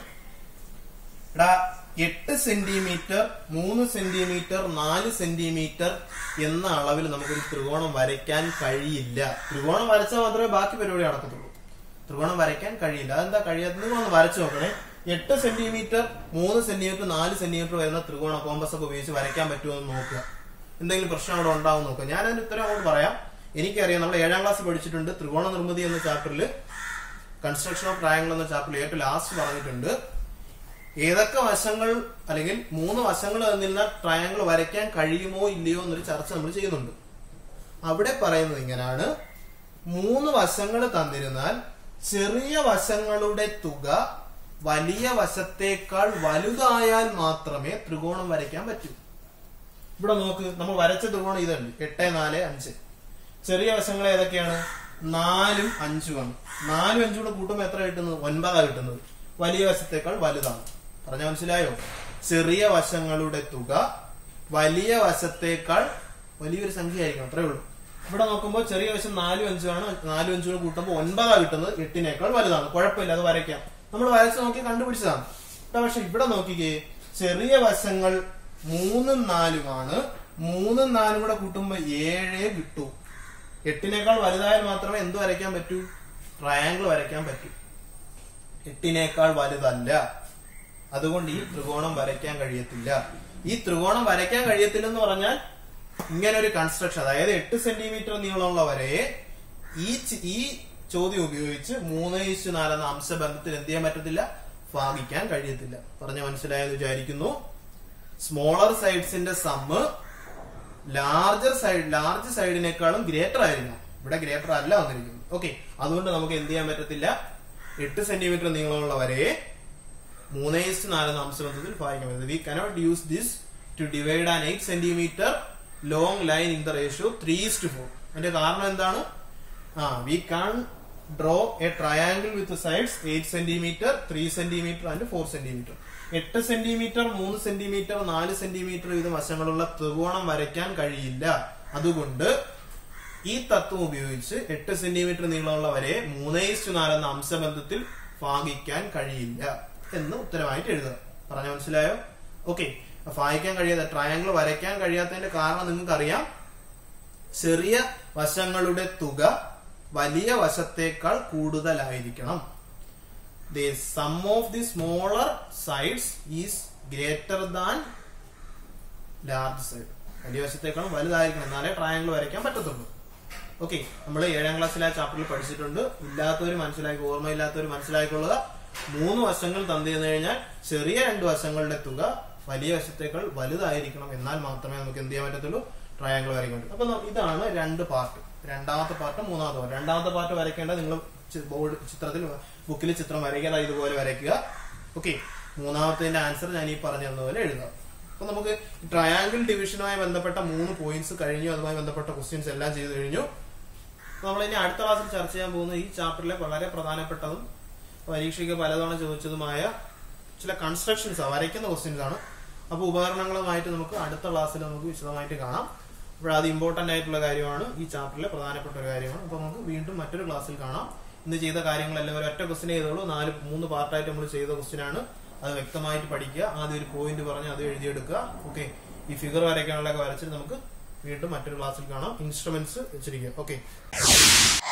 എടാ എട്ട് സെന്റിമീറ്റർ മൂന്ന് സെന്റിമീറ്റർ നാല് സെന്റിമീറ്റർ എന്ന അളവിൽ നമുക്കൊരു ത്രികോണം വരയ്ക്കാൻ കഴിയില്ല ത്രികോണം വരച്ചാൽ മാത്രമേ ബാക്കി പരിപാടി നടക്കത്തുള്ളൂ ത്രികോണം വരയ്ക്കാൻ കഴിയില്ല അതെന്താ കഴിയാത്തത് നിങ്ങളൊന്ന് വരച്ചു നോക്കണേ എട്ട് സെന്റിമീറ്റർ മൂന്ന് സെന്റിമീറ്റർ നാല് സെന്റിമീറ്റർ വരുന്ന ത്രികോണ കോമ്പസ് ഒക്കെ ഉപയോഗിച്ച് വരയ്ക്കാൻ പറ്റുമോ എന്ന് നോക്കുക എന്തെങ്കിലും പ്രശ്നം അവിടെ ഉണ്ടാവും നോക്കുക ഞാൻ അതിന് ഉത്തരം അങ്ങോട്ട് പറയാം എനിക്കറിയാം നമ്മൾ ഏഴാം ക്ലാസ് പഠിച്ചിട്ടുണ്ട് ത്രികോണ നിർമ്മിതി എന്ന ചാപ്റ്ററിൽ കൺസ്ട്രക്ഷൻ ഓഫ് ട്രയാങ്കിൾ എന്ന ചാപ്റ്ററിൽ ഏറ്റവും ലാസ്റ്റ് പറഞ്ഞിട്ടുണ്ട് ഏതൊക്കെ വശങ്ങൾ അല്ലെങ്കിൽ മൂന്ന് വശങ്ങൾ തന്നിരുന്ന ട്രയാങ്കിൾ വരയ്ക്കാൻ കഴിയുമോ ഇല്ലയോ എന്നൊരു ചർച്ച നമ്മൾ ചെയ്യുന്നുണ്ട് അവിടെ പറയുന്നത് ഇങ്ങനെയാണ് മൂന്ന് വശങ്ങൾ തന്നിരുന്നാൽ ചെറിയ വശങ്ങളുടെ തുക വലിയ വശത്തേക്കാൾ വലുതായാൽ മാത്രമേ ത്രികോണം വരയ്ക്കാൻ പറ്റൂ ഇവിടെ നോക്ക് നമ്മൾ വരച്ച ത്രികോണം ഇതുണ്ട് എട്ട് നാല് അഞ്ച് ചെറിയ വശങ്ങൾ ഏതൊക്കെയാണ് നാലും അഞ്ചുമാണ് നാലും അഞ്ചും കൂടെ കൂട്ടുമ്പോൾ എത്ര കിട്ടുന്നത് ഒൻപതാ കിട്ടുന്നത് വലിയ വശത്തേക്കാൾ വലുതാണ് പറഞ്ഞ മനസ്സിലായോ ചെറിയ വശങ്ങളുടെ തുക വലിയ വശത്തേക്കാൾ വലിയൊരു സംഖ്യ ആയിരിക്കണം അത്രേ ഉള്ളൂ ഇവിടെ നോക്കുമ്പോൾ ചെറിയ വശം നാലും അഞ്ചുമാണ് നാലും അഞ്ചും കൂടെ കൂട്ടുമ്പോൾ ഒൻപതാ കിട്ടുന്നത് എട്ടിനേക്കാൾ വലുതാണ് കുഴപ്പമില്ല അത് വരയ്ക്കാം നമ്മൾ വരച്ച് നോക്കി കണ്ടുപിടിച്ചതാണ് ഇവിടെ പക്ഷെ ഇവിടെ നോക്കിക്കേ ചെറിയ വശങ്ങൾ മൂന്നും നാലുമാണ് മൂന്നും നാലും കൂടെ കൂട്ടുമ്പോൾ ഏഴേ കിട്ടൂ എട്ടിനേക്കാൾ വലുതായാൽ മാത്രമേ എന്ത് വരയ്ക്കാൻ പറ്റൂ ട്രയാങ്കിൾ വരയ്ക്കാൻ പറ്റൂ എട്ടിനേക്കാൾ വലുതല്ല അതുകൊണ്ട് ഈ ത്രികോണം വരയ്ക്കാൻ കഴിയത്തില്ല ഈ ത്രികോണം വരയ്ക്കാൻ കഴിയത്തില്ല എന്ന് പറഞ്ഞാൽ ഇങ്ങനെ ഒരു കൺസ്ട്രക്ഷൻ അതായത് എട്ട് സെന്റിമീറ്റർ നീളമുള്ള വരയെ ഈ ചി- ഈ ചോദ്യം ഉപയോഗിച്ച് മൂന്ന് ഇഷ്ടു നാലെന്ന അംശബന്ധത്തിൽ എന്ത് ചെയ്യാൻ പറ്റത്തില്ല ഭാഗിക്കാൻ കഴിയത്തില്ല പറഞ്ഞ മനസ്സിലായെന്ന് വിചാരിക്കുന്നു സ്മോളർ സൈഡ്സിന്റെ സമ്മ് ലാർജർ സൈഡ് ലാർജ് സൈഡിനേക്കാളും ഗ്രേറ്റർ ആയിരിക്കണം ഇവിടെ ഗ്രേറ്റർ അല്ല വന്നിരിക്കുന്നത് ഓക്കെ അതുകൊണ്ട് നമുക്ക് എന്ത് ചെയ്യാൻ പറ്റത്തില്ല എട്ട് സെന്റിമീറ്റർ നീളമുള്ള വരയെ മൂന്ന് ഇസ്റ്റ് നാലെന്ന അംശബന്ധത്തിൽ ഭാഗിക്കാൻ പറ്റുന്നത് we cannot use this to divide an eight centimetre long line in the ratio three is to four അതിന്റെ കാരണം എന്താണ് ah we can draw a triangle with sides eight centimetre three centimetre and four centimetre എട്ട് സെന്റിമീറ്റർ മൂന്ന് സെന്റിമീറ്റർ നാല് സെന്റിമീറ്റർ വീതം വശങ്ങളുള്ള ത്രികോണം വരയ്ക്കാൻ കഴിയില്ല അതുകൊണ്ട് ഈ തത്വം ഉപയോഗിച്ച് എട്ട് സെന്റിമീറ്റർ നീളമുള്ള വരെ മൂന്ന് ഇസ്റ്റു നാലെന്ന അംശബന്ധത്തിൽ ഭാഗിക്കാൻ കഴിയില്ല എന്ന് ഉത്തരമായിട്ട് എഴുതുക പറഞ്ഞ മനസ്സിലായോ ഓക്കെ ഭാഗിക്കാൻ കഴിയാത്ത ട്രയാങ്കിൾ വരയ്ക്കാൻ കഴിയാത്തതിന്റെ കാരണം നിങ്ങൾക്ക് അറിയാം ചെറിയ വശങ്ങളുടെ തുക വലിയ വശത്തേക്കാൾ കൂടുതലായിരിക്കണം the sum of the smaller sides is greater than large side വലിയ വശത്തേക്കാളും വലുതായിരിക്കണം എന്നാലേ ട്രയാങ്കിൾ വരയ്ക്കാൻ പറ്റത്തുള്ളൂ ഓക്കെ നമ്മൾ ഏഴാം ക്ലാസ്സിലെ ആ ചാപ്റ്ററിൽ പഠിച്ചിട്ടുണ്ട് ഇല്ലാത്തവർ മനസ്സിലാക്കി ഓർമ്മയില്ലാത്തവർ മനസ്സിലാക്കിക്കൊള്ളുക മൂന്ന് വശങ്ങൾ തന്നു തന്നു കഴിഞ്ഞാൽ ചെറിയ രണ്ട് വശങ്ങളുടെ തുക വലിയ വശത്തേക്കാൾ വലുതായിരിക്കണം എന്നാൽ മാത്രമേ നമുക്ക് എന്ത് ചെയ്യാൻ പറ്റത്തുള്ളൂ ട്രയാങ്കിൾ വരയ്ക്കാൻ പറ്റൂ അപ്പൊ ന- ഇതാണ് രണ്ട് പാർട്ട് രണ്ടാമത്തെ പാർട്ട് മൂന്നാമത്തെ പാർട്ട് രണ്ടാമത്തെ പാർട്ട് വരയ്ക്കേണ്ടത് നിങ്ങൾ ബോർഡ് ചിത്രത്തിൽ ബുക്കിൽ ചിത്രം വരയ്ക്കുക ഇതുപോലെ വരയ്ക്കുക ഓക്കെ മൂന്നാമത്തിന്റെ ആൻസർ ഞാൻ ഈ പറഞ്ഞു തന്നതുപോലെ എഴുതുക അപ്പൊ നമുക്ക് ട്രയാങ്കിൾ ഡിവിഷനുമായി ബന്ധപ്പെട്ട മൂന്ന് പോയിന്റ്സ് കഴിഞ്ഞു അതുമായി ബന്ധപ്പെട്ട ക്വസ്റ്റ്യൻസ് എല്ലാം ചെയ്തു കഴിഞ്ഞു അപ്പൊ നമ്മൾ ഇനി അടുത്ത ക്ലാസ്സിൽ ചർച്ച ചെയ്യാൻ പോകുന്ന ഈ ചാപ്റ്ററിലെ വളരെ പ്രധാനപ്പെട്ടതും പരീക്ഷയ്ക്ക് പലതവണ ചോദിച്ചതുമായ ചില കൺസ്ട്രക്ഷൻസ് വരയ്ക്കുന്ന ക്വസ്റ്റ്യൻസ് ആണ് അപ്പോൾ ഉപകരണങ്ങളുമായിട്ട് നമുക്ക് അടുത്ത ക്ലാസ്സിൽ നമുക്ക് വിശദമായിട്ട് കാണാം അപ്പോൾ അത് ഇമ്പോർട്ടന്റ് ആയിട്ടുള്ള കാര്യമാണ് ഈ ചാപ്റ്ററിലെ പ്രധാനപ്പെട്ട ഒരു കാര്യമാണ് അപ്പോൾ നമുക്ക് വീണ്ടും മറ്റൊരു ക്ലാസ്സിൽ കാണാം ഇന്ന് ചെയ്ത കാര്യങ്ങളെല്ലാം ഒരു ഒറ്റ ക്വസ്റ്റ്യൻ ചെയ്തോളൂ നാല് മൂന്ന് പാർട്ടായിട്ട് നമ്മൾ ചെയ്ത ക്വസ്റ്റ്യൻ ആണ് അത് വ്യക്തമായിട്ട് പഠിക്കുക ആദ്യം ഒരു പോയിന്റ് പറഞ്ഞ് അത് എഴുതിയെടുക്കുക ഓക്കെ ഈ ഫിഗർ വരയ്ക്കാനുള്ളതൊക്കെ വരച്ചിട്ട് നമുക്ക് വീണ്ടും മറ്റൊരു ക്ലാസ്സിൽ കാണാം ഇൻസ്ട്രുമെന്റ്സ് വെച്ചിരിക്കുക ഓക്കെ